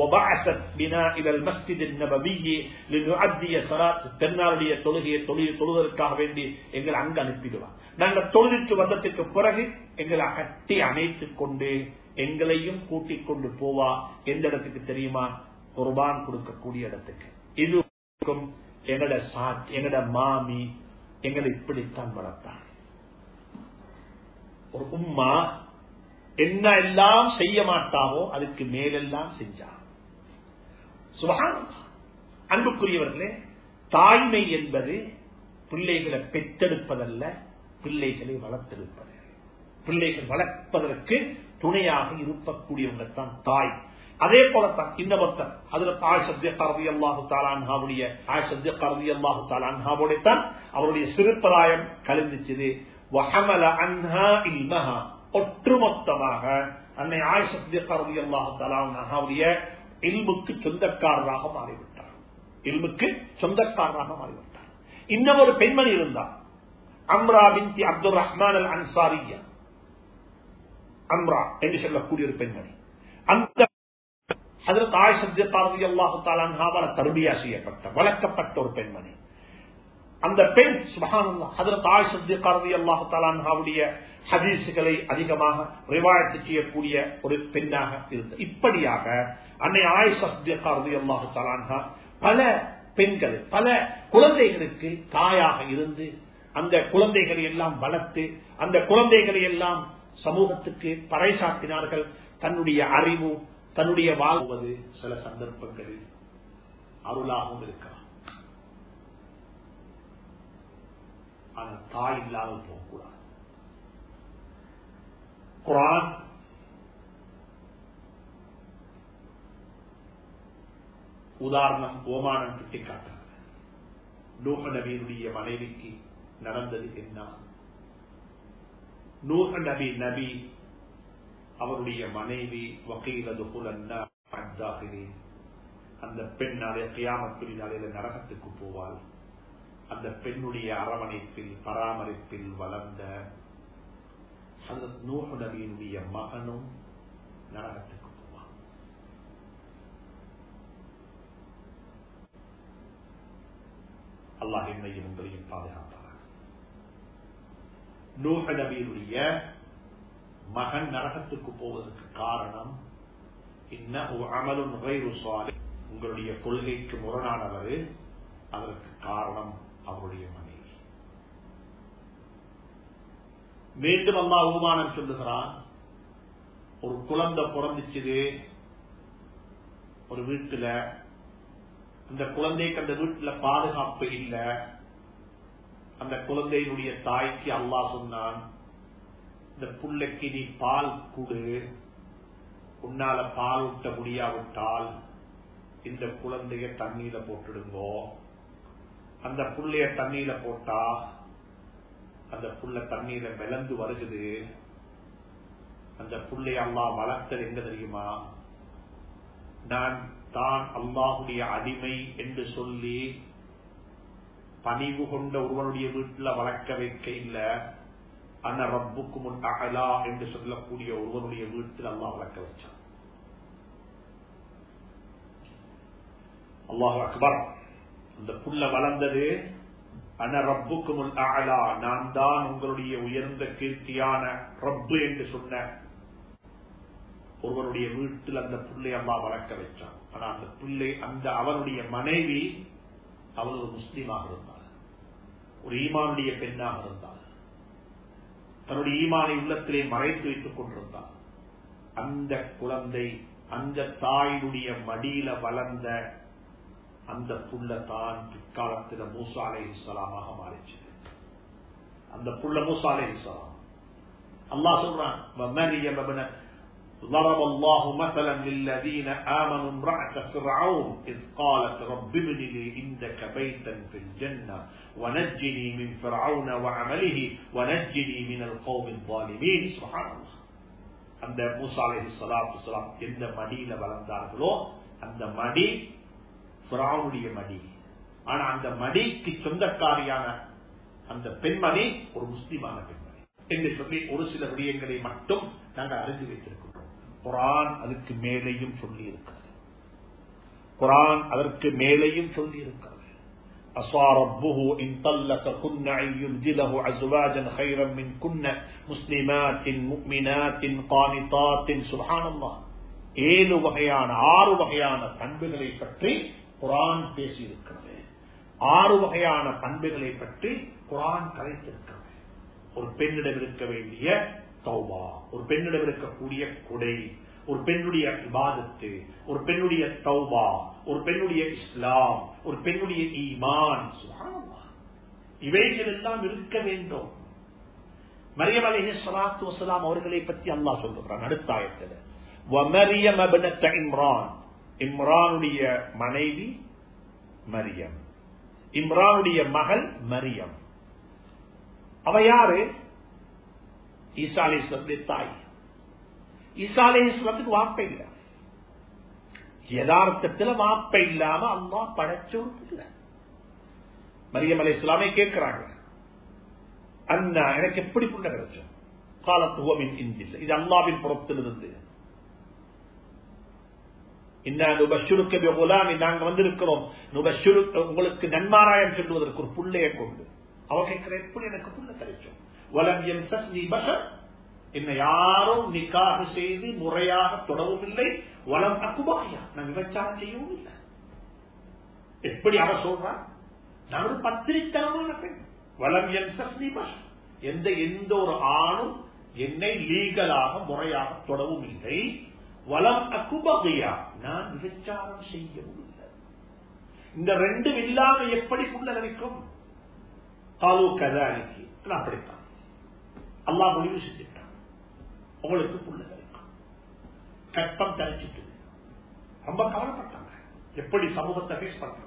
தென்னாருடைய தொழுகையை தொழில் தொழுவதற்காக வேண்டி எங்களை அங்கு அனுப்பிடுவார் நாங்கள் தொழிலுக்கு வந்ததுக்கு பிறகு எங்களை கட்டி அணைத்துக் கொண்டு எங்களையும் கூட்டிக் கொண்டு போவா எந்த இடத்துக்கு தெரியுமா குர்பான் கொடுக்கக்கூடிய இடத்துக்கு இது எங்கட சாட் எங்கட மாமி எங்களை இப்படித்தான் வளர்த்தார் ஒரு உம்மா என்ன எல்லாம் செய்ய மாட்டாவோ அதுக்கு மேலெல்லாம் செஞ்சார் சுபகானந்தா அன்புக்குரியவர்களே தாய்மை என்பது பிள்ளைகளை பெற்றெடுப்பதல்ல பிள்ளைகளை வளர்த்தெடுப்பது பிள்ளைகள் வளர்ப்பதற்கு துணையாக இருக்கக்கூடியவங்க தான் தாய் அதே போலத்தான் இந்த மொத்தம் அதுல தாய் சத்திய கருதி அல்லாஹு தாலான்ஹாவுடைய ஆய் சத்திய கருதி அல்லாஹு தாலான்ஹாவோடைத்தான் அவருடைய சிறுப்பராயம் கலந்துச்சது வஹமல அன்ஹா இல்மஹா ஒட்டுமொத்தமாக அன்னை ஆய் சத்திய கருதி அல்லாஹு தாலாவுடைய இல்முக்கு சொந்தக்காரராக மாறிவிட்டார் இல்முக்கு சொந்தக்காரராக மாறிவிட்டார் இன்னும் ஒரு பெண்மணி இருந்தார் அம்ரா பின்தி அப்துல் ரஹ்மான் அல் அன்சாரியா அம்ரா என்று சொல்லக்கூடிய ஒரு பெண்மணி அந்த அதற்கு ஆய் சத்தியத்தாரதி அல்லாஹு தாலான்ஹாவால தருபியா செய்யப்பட்ட வளர்க்கப்பட்ட ஒரு பெண்மணி அந்த பெண் சுபகானல்லா அதற்கு ஆய் சத்தியக்காரதி அல்லாஹு தாலான்ஹாவுடைய ஹதீசுகளை அதிகமாக ரிவாயத்து செய்யக்கூடிய ஒரு பெண்ணாக இருந்தது இப்படியாக அன்னை ஆய் சத்தியக்காரதி அல்லாஹு தாலான்ஹா பல பெண்கள் பல குழந்தைகளுக்கு தாயாக இருந்து அந்த குழந்தைகளை எல்லாம் வளர்த்து அந்த குழந்தைகளை எல்லாம் சமூகத்துக்கு பறைசாட்டினார்கள் தன்னுடைய அறிவு தன்னுடைய வாழ்வது சில சந்தர்ப்பங்களில் அருளாகவும் இருக்கலாம் ஆனால் தாய் இல்லாமல் போகக்கூடாது குரான் உதாரணம் ஓமானம் சுட்டிக்காட்டுகிறது நூக நபியினுடைய மனைவிக்கு நடந்தது என்ன நூக நபி நபி அவருடைய மனைவி வக்கீலது புலன்னாகிறே அந்த பெண் நாளை கியாமத்துடைய நாளையில நரகத்துக்கு போவாள் அந்த பெண்ணுடைய அரவணைப்பில் பராமரிப்பில் வளர்ந்த அந்த நூஹ் நபியினுடைய மகனும் நரகத்துக்கு போவான் அல்லாஹ் என்னையும் உங்களையும் பாதுகாப்பார் நூஹ நபியினுடைய மகன் நரகத்துக்கு போவதற்கு காரணம் அமலும் உங்களுடைய கொள்கைக்கு முரணானவர் அதற்கு காரணம் அவருடைய மனைவி மீண்டும் அம்மா அவமானம் சொல்லுகிறான் ஒரு குழந்தை பிறந்துச்சுது ஒரு வீட்டுல அந்த குழந்தைக்கு அந்த வீட்டுல பாதுகாப்பு இல்லை அந்த குழந்தையினுடைய தாய்க்கு அல்லா சொன்னான் இந்த புள்ளைக்கு நீ பால் குடு உன்னால பால் ஊட்ட முடியாவிட்டால் இந்த குழந்தைய தண்ணீர போட்டுடுங்கோ அந்த புள்ளைய தண்ணீர போட்டா அந்த புள்ள தண்ணீர விளந்து வருகுது அந்த புள்ளைய அல்லா வளர்த்தது எங்க தெரியுமா நான் தான் அல்லாஹுடைய அடிமை என்று சொல்லி பணிவு கொண்ட ஒருவனுடைய வீட்டில் வளர்க்க வைக்க இல்ல அன்ன ரப்புக்கு முன் அகலா என்று சொல்லக்கூடிய ஒருவனுடைய வீட்டில் அல்லா வளர்க்க வச்சான் அல்லாஹு அக்பர் அந்த புள்ள வளர்ந்தது அன ரப்புக்கு முன் அகலா நான் தான் உங்களுடைய உயர்ந்த கீர்த்தியான ரப்பு என்று சொன்ன ஒருவருடைய வீட்டில் அந்த பிள்ளை அம்மா வளர்க்க வச்சான் ஆனா அந்த பிள்ளை அந்த அவனுடைய மனைவி அவள் ஒரு முஸ்லீமாக இருந்தாள் ஒரு ஈமானுடைய பெண்ணாக இருந்தாள் தன்னுடைய ஈமானை உள்ளத்திலே மறைத்து வைத்துக் கொண்டிருந்தாள் அந்த குழந்தை அந்த தாயினுடைய மடியில வளர்ந்த அந்த புள்ள தான் பிற்காலத்தில் மூசாலை இஸ்லாமாக மாறிச்சு அந்த புள்ள மூசாலை இஸ்லாம் அல்லா சொல்றான் ضرب الله مثلا للذين آمنوا امرأة فرعون إذ قالت رب ابن لي عندك بيتا في الجنة ونجني من فرعون وعمله ونجني من القوم الظالمين سبحان الله அந்த மூசா அலஹி சலாத்து சலாம் எந்த மடியில வளர்ந்தார்களோ அந்த மடி பிராவுடைய மடி ஆனா அந்த மடிக்கு சொந்தக்காரியான அந்த பெண்மணி ஒரு முஸ்லிமான பெண்மணி என்று சொல்லி ஒரு சில விடயங்களை மட்டும் நாங்கள் அறிஞ்சு வைத்திருக்கின்றோம் குரான் அதுக்கு மேலேயும் சொல்லி இருக்கிறது குரான் அதற்கு மேலேயும் சொல்லி இருக்கிறது عصى ربه إن طلقكن أن يبدله أزواجا خيرا منكن مسلمات مؤمنات قانطات سبحان الله ஏழு வகையான ஆறு வகையான பண்புகளை பற்றி குரான் பேசியிருக்கிறது ஆறு வகையான பண்புகளை பற்றி குரான் கலைத்திருக்கிறது ஒரு பெண்ணிடம் இருக்க வேண்டிய தௌபா ஒரு பெண்ணிடம் இருக்கக்கூடிய கொடை ஒரு பெண்ணுடைய இபாதத்து ஒரு பெண்ணுடைய தௌபா ஒரு பெண்ணுடைய இஸ்லாம் ஒரு பெண்ணுடைய ஈமான் இவைகள் எல்லாம் இருக்க வேண்டும் மரியம் அலிஹி சலாத்து வசலாம் அவர்களை பற்றி அல்லாஹ் சொல்லுகிறான் அடுத்த ஆயத்தில் வமரியம் அபினத்த இம்ரான் இம்ரானுடைய மனைவி மரியம் இம்ரானுடைய மகள் மரியம் அவ யாரு ஈசா அலி இஸ்லத்துடைய தாய் ஈசா அலி இஸ்லத்துக்கு வாப்ப இல்ல யதார்த்தத்தில் வாப்ப இல்லாம அம்மா படைச்சோம் இல்ல மரியம் அலி இஸ்லாமே கேட்கிறாங்க அண்ணா எனக்கு எப்படி புள்ள கிடைச்சோம் காலத்துவமின் இந்தில் இது அல்லாவின் புறத்திலிருந்து நாங்க வந்திருக்கிறோம் உங்களுக்கு நன்மாராயம் சொல்வதற்கு ஒரு புள்ளையை கொண்டு அவ கேட்கிற எப்படி எனக்கு புள்ள கிடைச்சோம் வலம் என் சஸ்னி பஷர் என்னை யாரும் நிக்காக செய்து முறையாக தொடவும் இல்லை வளம் அக்குபாயா நான் விபச்சாரம் செய்யவும் இல்லை எப்படி அவ சொல்றான் நான் ஒரு பத்திரித்தனமான பெண் வளம் என் சஸ்னி பஷர் எந்த எந்த ஒரு ஆணும் என்னை லீகலாக முறையாக தொடவும் இல்லை வளம் அக்குபகையா நான் விபச்சாரம் செய்யவும் இல்லை இந்த ரெண்டும் இல்லாம எப்படி புள்ள நினைக்கும் காலு கதானிக்கு அப்படித்தான் அல்லா முடிவு செஞ்சுட்டான் உங்களுக்கு புள்ள கிடைக்கும் கற்பம் தலைச்சிட்டு ரொம்ப கவலைப்பட்டாங்க எப்படி சமூகத்தை பேஸ் பண்றாங்க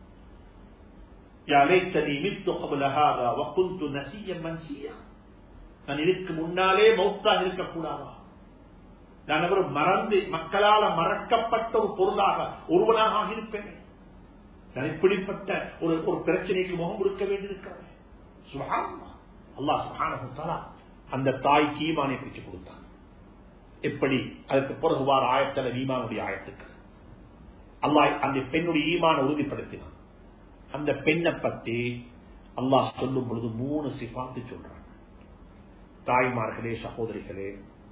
நான் இதுக்கு முன்னாலே மௌத்தாக இருக்கக்கூடாதா நான் ஒரு மறந்து மக்களால மறக்கப்பட்ட ஒரு பொருளாக ஒருவனாக இருப்பேன் நான் இப்படிப்பட்ட ஒரு ஒரு பிரச்சனைக்கு முகம் கொடுக்க வேண்டியிருக்கிறேன் அல்லா சுகான அந்த தாய்க்கு ஈமானை பிடிச்சு கொடுத்தான் எப்படி அதுக்கு பிறகு வார ஆயத்தல ஈமானுடைய ஆயத்துக்கு அல்லாஹ் அந்த பெண்ணுடைய ஈமான உறுதிப்படுத்தினான் அந்த பெண்ணை பத்தி அல்லாஹ் சொல்லும் பொழுது மூணு சிபாத்து சொல்றாங்க தாய்மார்களே சகோதரிகளே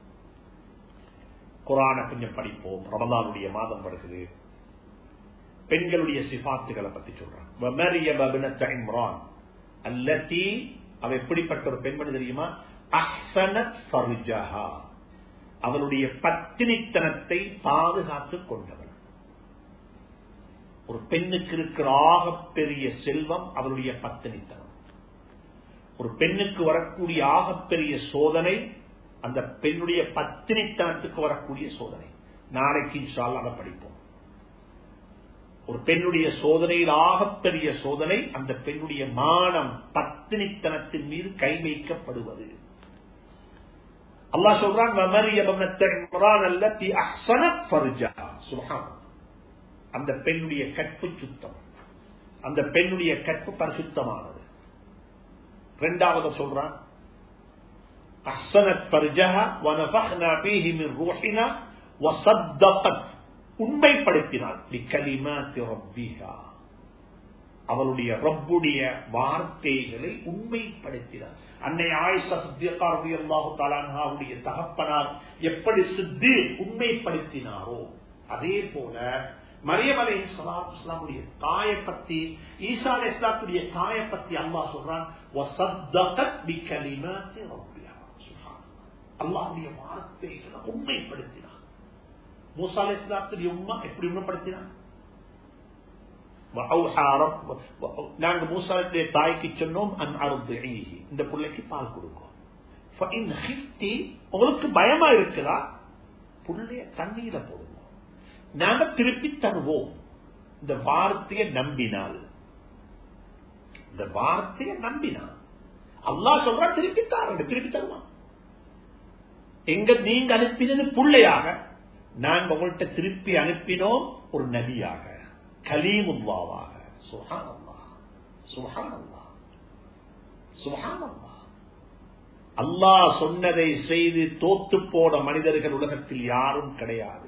குரான கொஞ்சம் படிப்போம் ரமதானுடைய மாதம் வருகிறது பெண்களுடைய சிபாத்துகளை பத்தி சொல்றான் அல்லத்தி அவ எப்படிப்பட்ட ஒரு பெண்மணி தெரியுமா அஹ்சனத் ஃபர்ஜஹா அவளுடைய பத்தினித்தனத்தை பாதுகாத்துக் கொண்டவள் ஒரு பெண்ணுக்கு இருக்கிற ஆகப்பெரிய செல்வம் அவளுடைய பத்தினித்தனம் ஒரு பெண்ணுக்கு வரக்கூடிய ஆகப்பெரிய சோதனை அந்த பெண்ணுடைய பத்தினித்தனத்துக்கு வரக்கூடிய சோதனை நாளைக்கு இன்ஷால் அதை படிப்போம் ஒரு பெண்ணுடைய சோதனையில் ஆகப்பெரிய சோதனை அந்த பெண்ணுடைய மானம் பத்தினித்தனத்தின் மீது கை வைக்கப்படுவது அல்லா சொல்றான் அந்த பெண்ணுடைய கற்பு சுத்தம் அந்த பெண்ணுடைய கற்பு பரிசுத்தமானது இரண்டாவது சொல்றான் அஹ்சனத் பர்ஜஹா வனஃபஹ்னா ஃபீஹி மின் ரூஹினா வஸத்தகத் உண்மைப்படுத்தினாள் லிகலிமாத்தி ரப்பிஹா அவளுடைய ரப்புடைய வார்த்தைகளை உண்மைப்படுத்தினார் அன்னை ஆயிஷா சித்தியக்கா ரலியல்லாஹு தஆலா அன்ஹாவுடைய தகப்பனார் எப்படி சித்தி உண்மைப்படுத்தினாரோ அதே போல மரியம் அலை இஸ்லாமுடைய தாயை பத்தி ஈசா அலை இஸ்லாத்துடைய தாயை பத்தி அல்லாஹ் சொல்றான் அல்லாஹுடைய வார்த்தைகளை உண்மைப்படுத்தினார் மூசா அலை இஸ்லாத்துடைய உண்மை எப்படி உண்மைப்படுத்தினார் நாங்க மூசாவுடைய தாய்க்கு சொன்னோம் அன் அருந்த இந்த பிள்ளைக்கு பால் கொடுக்கும் உங்களுக்கு பயமா இருக்குதா புள்ளைய தண்ணீர போடுவோம் நாங்க திருப்பி தருவோம் இந்த வார்த்தையை நம்பினால் இந்த வார்த்தையை நம்பினால் அல்லா சொல்றா திருப்பி தாருங்க திருப்பி தருவான் எங்க நீங்க அனுப்பினது புள்ளையாக நாங்க உங்கள்கிட்ட திருப்பி அனுப்பினோம் ஒரு நபியாக கலீமுல்லாவாக சுஹானல்லா சுஹானல்லா சுகானம்மா அல்லாஹ் சொன்னதை செய்து தோத்து போன மனிதர்கள் உலகத்தில் யாரும் கிடையாது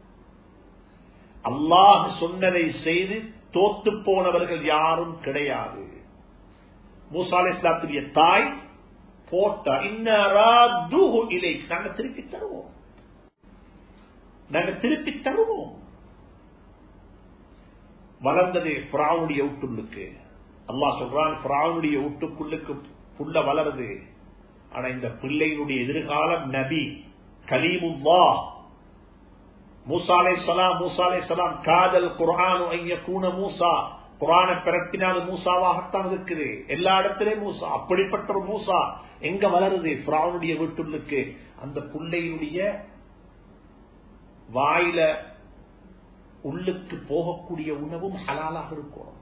அல்லாஹ் சொன்னதை செய்து தோத்து போனவர்கள் யாரும் கிடையாது மூசா இஸ்லாத்துடைய தாய் போட்ட இன்னூ இலை நாங்க திருப்பி தருவோம் நாங்க திருப்பி தருவோம் வளர்ந்தது பிராவுடைய வீட்டுள்ளுக்கு அல்லா சொல்றான் பிராவுடைய வீட்டுக்குள்ளுக்கு புள்ள வளருது ஆனா இந்த பிள்ளையினுடைய எதிர்காலம் நபி கலீமுல்லா மூசாலே சலாம் மூசாலே சலாம் காதல் குரான் கூண மூசா குரான பிறப்பினால் மூசாவாகத்தான் இருக்குது எல்லா இடத்திலே மூசா அப்படிப்பட்ட ஒரு மூசா எங்க வளருது பிராவுடைய வீட்டுள்ளுக்கு அந்த பிள்ளையினுடைய வாயில உள்ளுக்கு போகக்கூடிய உணவும் ஹலாலாக இருக்கணும்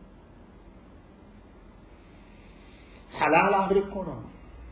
ஹலாலாக இருக்கணும்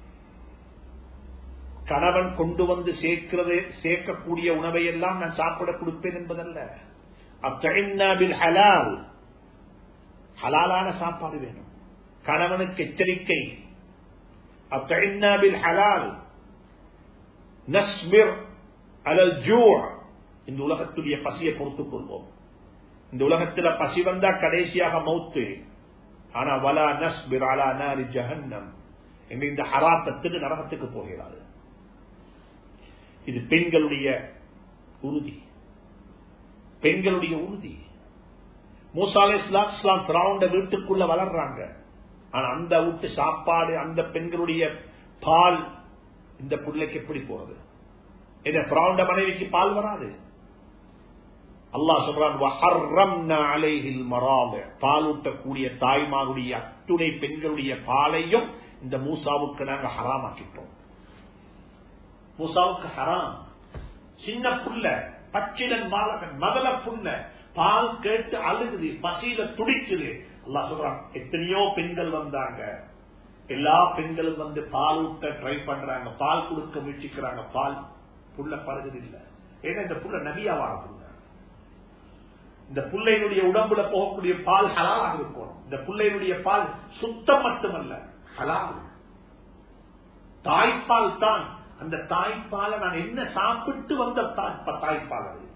கணவன் கொண்டு வந்து சேர்க்கிறது சேர்க்கக்கூடிய உணவை எல்லாம் நான் சாப்பிட கொடுப்பேன் என்பதல்ல அத்தழின்னாபில் ஹலால் ஹலாலான சாப்பாடு வேணும் கணவனுக்கு எச்சரிக்கை அத்தழின்னாபில் ஹலால் நஸ்மிர் அலல் ஜூ இந்த உலகத்துடைய பசியை பொறுத்துக் கொள்வோம் இந்த உலகத்துல பசி வந்தா கடைசியாக மௌத்து ஆனா வலா நஸ்பிர் அலா நாரி ஜஹன்னம் என்று இந்த ஹராத்தத்துக்கு நரகத்துக்கு போகிறாரு இது பெண்களுடைய உறுதி பெண்களுடைய உறுதி மூசாலே இஸ்லாம் இஸ்லாம் திராவுண்ட வீட்டுக்குள்ள வளர்றாங்க ஆனா அந்த வீட்டு சாப்பாடு அந்த பெண்களுடைய பால் இந்த பிள்ளைக்கு எப்படி போறது என்ன பிராவுண்ட மனைவிக்கு பால் வராது அல்லாஹ் சொல்றான் பாலூட்டக்கூடிய தாய்மாருடைய அத்துணை பெண்களுடைய பாலையும் இந்த மூசாவுக்கு நாங்க ஹராமாக்கிட்டோம் மூசாவுக்கு ஹராம் சின்ன புள்ள பச்சிலன் பாலகன் மகள புள்ள பால் கேட்டு அழுகுது பசியில துடிக்குது அல்லா சொல்றான் எத்தனையோ பெண்கள் வந்தாங்க எல்லா பெண்களும் வந்து பால் ஊட்ட ட்ரை பண்றாங்க பால் கொடுக்க முயற்சிக்கிறாங்க பால் புள்ள பருகுது இல்ல ஏன்னா இந்த புள்ள நபியாவான புள்ள இந்த பிள்ளையினுடைய உடம்புல போகக்கூடிய பால் ஹலாலாக இருக்கும் இந்த பிள்ளையினுடைய பால் சுத்தம் மட்டுமல்ல ஹலால் தாய்ப்பால் தான் அந்த தாய்ப்பாலை நான் என்ன சாப்பிட்டு வந்த தாய்ப்பால் அது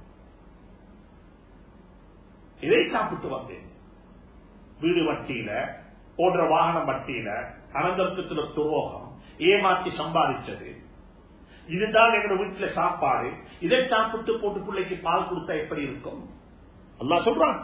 இதை சாப்பிட்டு வந்தேன் வீடு வட்டியில போன்ற வாகனம் வட்டியில அனந்தத்துல துரோகம் ஏமாற்றி சம்பாதிச்சது இதுதான் எங்க வீட்டுல சாப்பாடு இதை சாப்பிட்டு போட்டு பிள்ளைக்கு பால் கொடுத்தா எப்படி இருக்கும் அல்லா சொல்றான்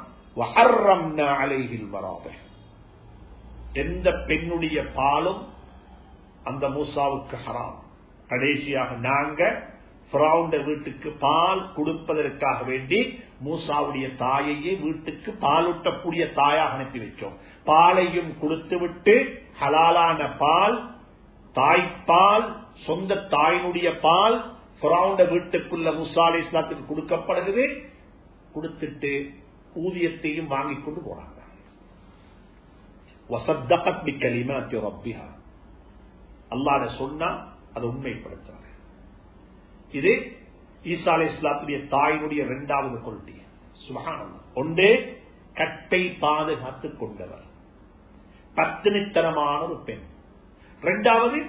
எந்த பெண்ணுடைய பாலும் அந்த மூசாவுக்கு ஹராம் கடைசியாக நாங்க வீட்டுக்கு பால் கொடுப்பதற்காக வேண்டி மூசாவுடைய தாயையே வீட்டுக்கு பாலூட்டக்கூடிய தாயாக அனுப்பி வச்சோம் பாலையும் கொடுத்து விட்டு ஹலாலான பால் தாய்ப்பால் சொந்த தாயினுடைய பால் புறாவுண்ட வீட்டுக்குள்ள முசா அலி இஸ்லாத்துக்கு கொடுக்கப்படுகிறது கொடுத்துட்டு ஊதியத்தையும் வாங்கி கொண்டு போறாங்க அல்லாட சொன்னா அதை உண்மைப்படுத்துறாங்க இது ஈசா அலி இஸ்லாத்துடைய தாயினுடைய இரண்டாவது கொள்கை சுபகானம் ஒன்றே கட்டை பாதுகாத்துக் கொண்டவர் பத்தினித்தனமான ஒரு பெண் இரண்டாவது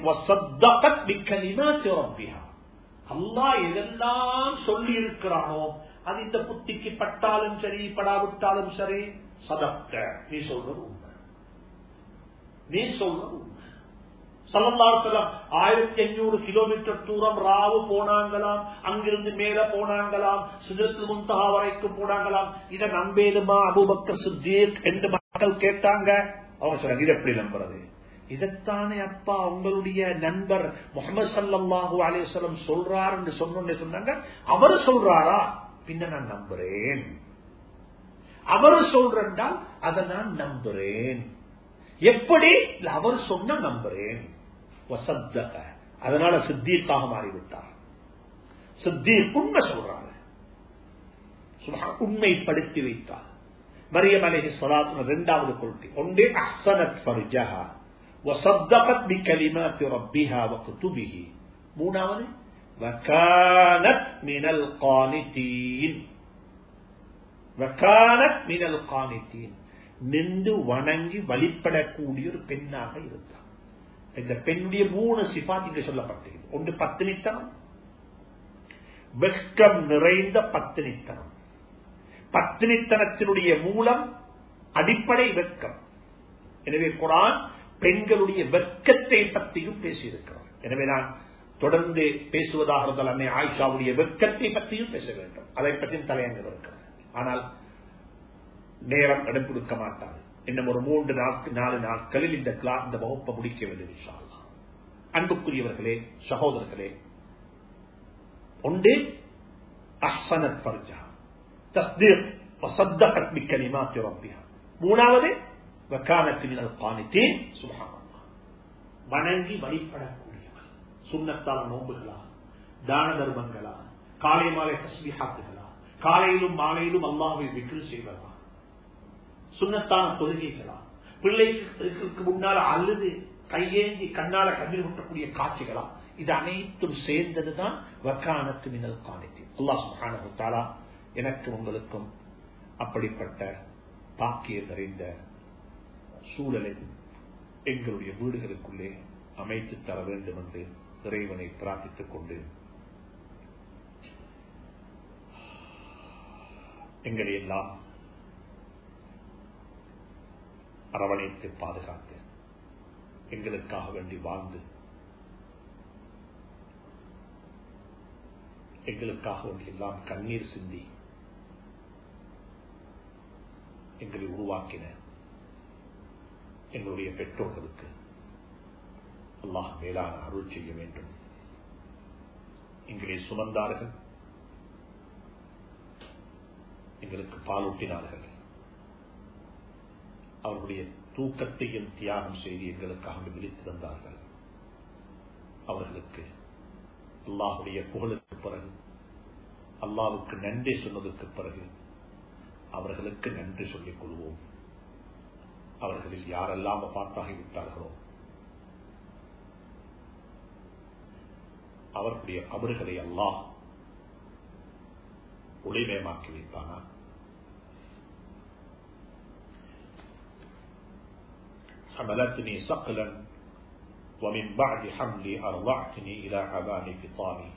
அல்லா எதெல்லாம் சொல்லி இருக்கிறானோ அது இந்த புத்திக்கு பட்டாலும் சரி படாவிட்டாலும் சரி சதப்த நீ சொல்றது உண்மை நீ சொல்றது உண்மை சல்லல்லாசலம் ஆயிரத்தி ஐநூறு கிலோமீட்டர் தூரம் ராவு போனாங்களாம் அங்கிருந்து மேல போனாங்களாம் சிதத்தில் முந்தகா வரைக்கும் போனாங்களாம் இதை நம்பேலுமா அபுபக்கர் சுத்தீக் என்று மக்கள் கேட்டாங்க அவங்க சொல்றாங்க இது எப்படி நம்புறது இதைத்தானே அப்பா உங்களுடைய நண்பர் முகமது சல்லாஹூ அலிவசலம் சொல்றார் என்று சொன்ன சொன்னாங்க அவர் சொல்றாரா பின்ன நான் நம்புறேன் அவர் சொல்றால் அதை நான் நம்புறேன் எப்படி அவர் சொன்ன நம்புறேன் வசத்தக அதனால சித்தீக்காக மாறிவிட்டார் சித்தீக் உண்மை சொல்றாரு உண்மைப்படுத்தி வைத்தார் மரியம் அலஹி சலாத்து இரண்டாவது கொள்கை ஒன்றே அஹ்சனத் ஃபர்ஜஹா وصدقت بكلمات ربها وكتبه மூணாவது وكانت من القانتين وكانت من القانتين நின்று வணங்கி வழிபடக்கூடிய ஒரு பெண்ணாக இருந்தார் இந்த பெண்ணுடைய மூணு சிபாத் இங்கு சொல்லப்பட்டது ஒன்று பத்தினித்தனம் வெட்கம் நிறைந்த பத்தினித்தனம் பத்தினித்தனத்தினுடைய மூலம் அடிப்படை வெட்கம் எனவே குரான் பெண்களுடைய வெட்கத்தை பற்றியும் பேசியிருக்கிறார் எனவே நான் தொடர்ந்து பேசுவதாக இருந்தால் அன்னை ஆயிஷாவுடைய வெட்கத்தை பற்றியும் பேச வேண்டும் அதை பற்றியும் தலையங்கம் இருக்கிறது ஆனால் நேரம் இடம் கொடுக்க மாட்டார் இன்னும் ஒரு மூன்று நாட்கள் நாலு நாட்களில் இந்த கிளாஸ் இந்த வகுப்பை முடிக்க வேண்டும் இன்ஷா அல்லாஹ். அன்புக்குரியவர்களே சகோதரர்களே ஒன்று அஹ்சனத் ஃபர்ஜா தஸ்தீர் وصدقت بكلمات ربها மூணாவது வக்கானத்து மினல் கானித்தீன் சுப்ஹானல்லாஹ் வணங்கி வழிபடக்கூடியவர் சுண்ணத்தான நோம்புகளா தான தர்மங்களா காலை மாலை தஸ்பிஹாத்துகளா காலையிலும் மாலையிலும் அல்லாஹ்வை விக்ரு செய்வதா சுண்ணத்தான தொழுகைகளா பிள்ளைக்கு முன்னால அழுது கையேந்தி கண்ணால கண்ணீர் விட்டக்கூடிய காட்சிகளா இது அனைத்தும் சேர்ந்ததுதான் வக்கானத்து மினல் காணித்தி அல்லாஹ் சுப்ஹானஹு தஆலா எனக்கு உங்களுக்கும் அப்படிப்பட்ட பாக்கியம் நிறைந்த சூழலை எங்களுடைய வீடுகளுக்குள்ளே அமைத்து தர வேண்டும் என்று இறைவனை பிரார்த்தித்துக் கொண்டு எங்களை எல்லாம் அரவணைத்து பாதுகாத்து எங்களுக்காக வேண்டி வாழ்ந்து எங்களுக்காக வேண்டி எல்லாம் கண்ணீர் சிந்தி எங்களை உருவாக்கின எங்களுடைய பெற்றோர்களுக்கு அல்லாஹ் மேலான அருள் செய்ய வேண்டும் எங்களை சுமந்தார்கள் எங்களுக்கு பாலூட்டினார்கள் அவர்களுடைய தூக்கத்தையும் தியாகம் செய்து எங்களுக்காக விழித்து தந்தார்கள் அவர்களுக்கு அல்லாஹுடைய புகழுக்கு பிறகு அல்லாவுக்கு நன்றி சொன்னதுக்கு பிறகு அவர்களுக்கு நன்றி சொல்லிக் கொள்வோம் அவர்களில் யாரெல்லாம் பார்த்தாகிவிட்டார்களோ அவர்களுடைய கபறுகளை அல்லாஹ் ஒளிமயமாக்கி வைப்பானா حملتني صقلا ومن بعد حملي أرضعتني إلى عبان فطامي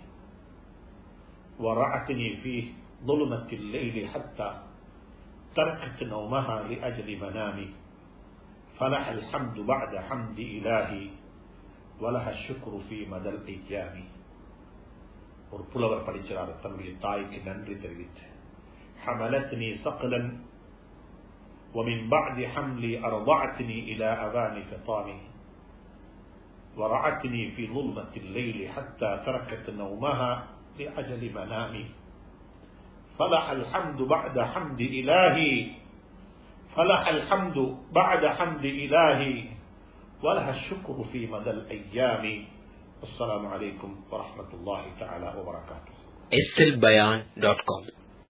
ورعتني في ظلمة الليل حتى تركت نومها لأجل منامي فلها الحمد بعد حمد إلهي ولها الشكر في مدى الأيام ஒரு புலவர் படிக்கிறார் தன்னுடைய தாய்க்கு நன்றி தெரிவித்து حملتني صقلا ومن بعد حملي أرضعتني إلى أذان فطامي ورعتني في ظلمة الليل حتى تركت نومها لأجل منامي فلح الحمد بعد حمد إلهي فلح الحمد بعد حمد إلهي ولها الشكر في مدى الأيام السلام عليكم ورحمة الله تعالى وبركاته slbayan.com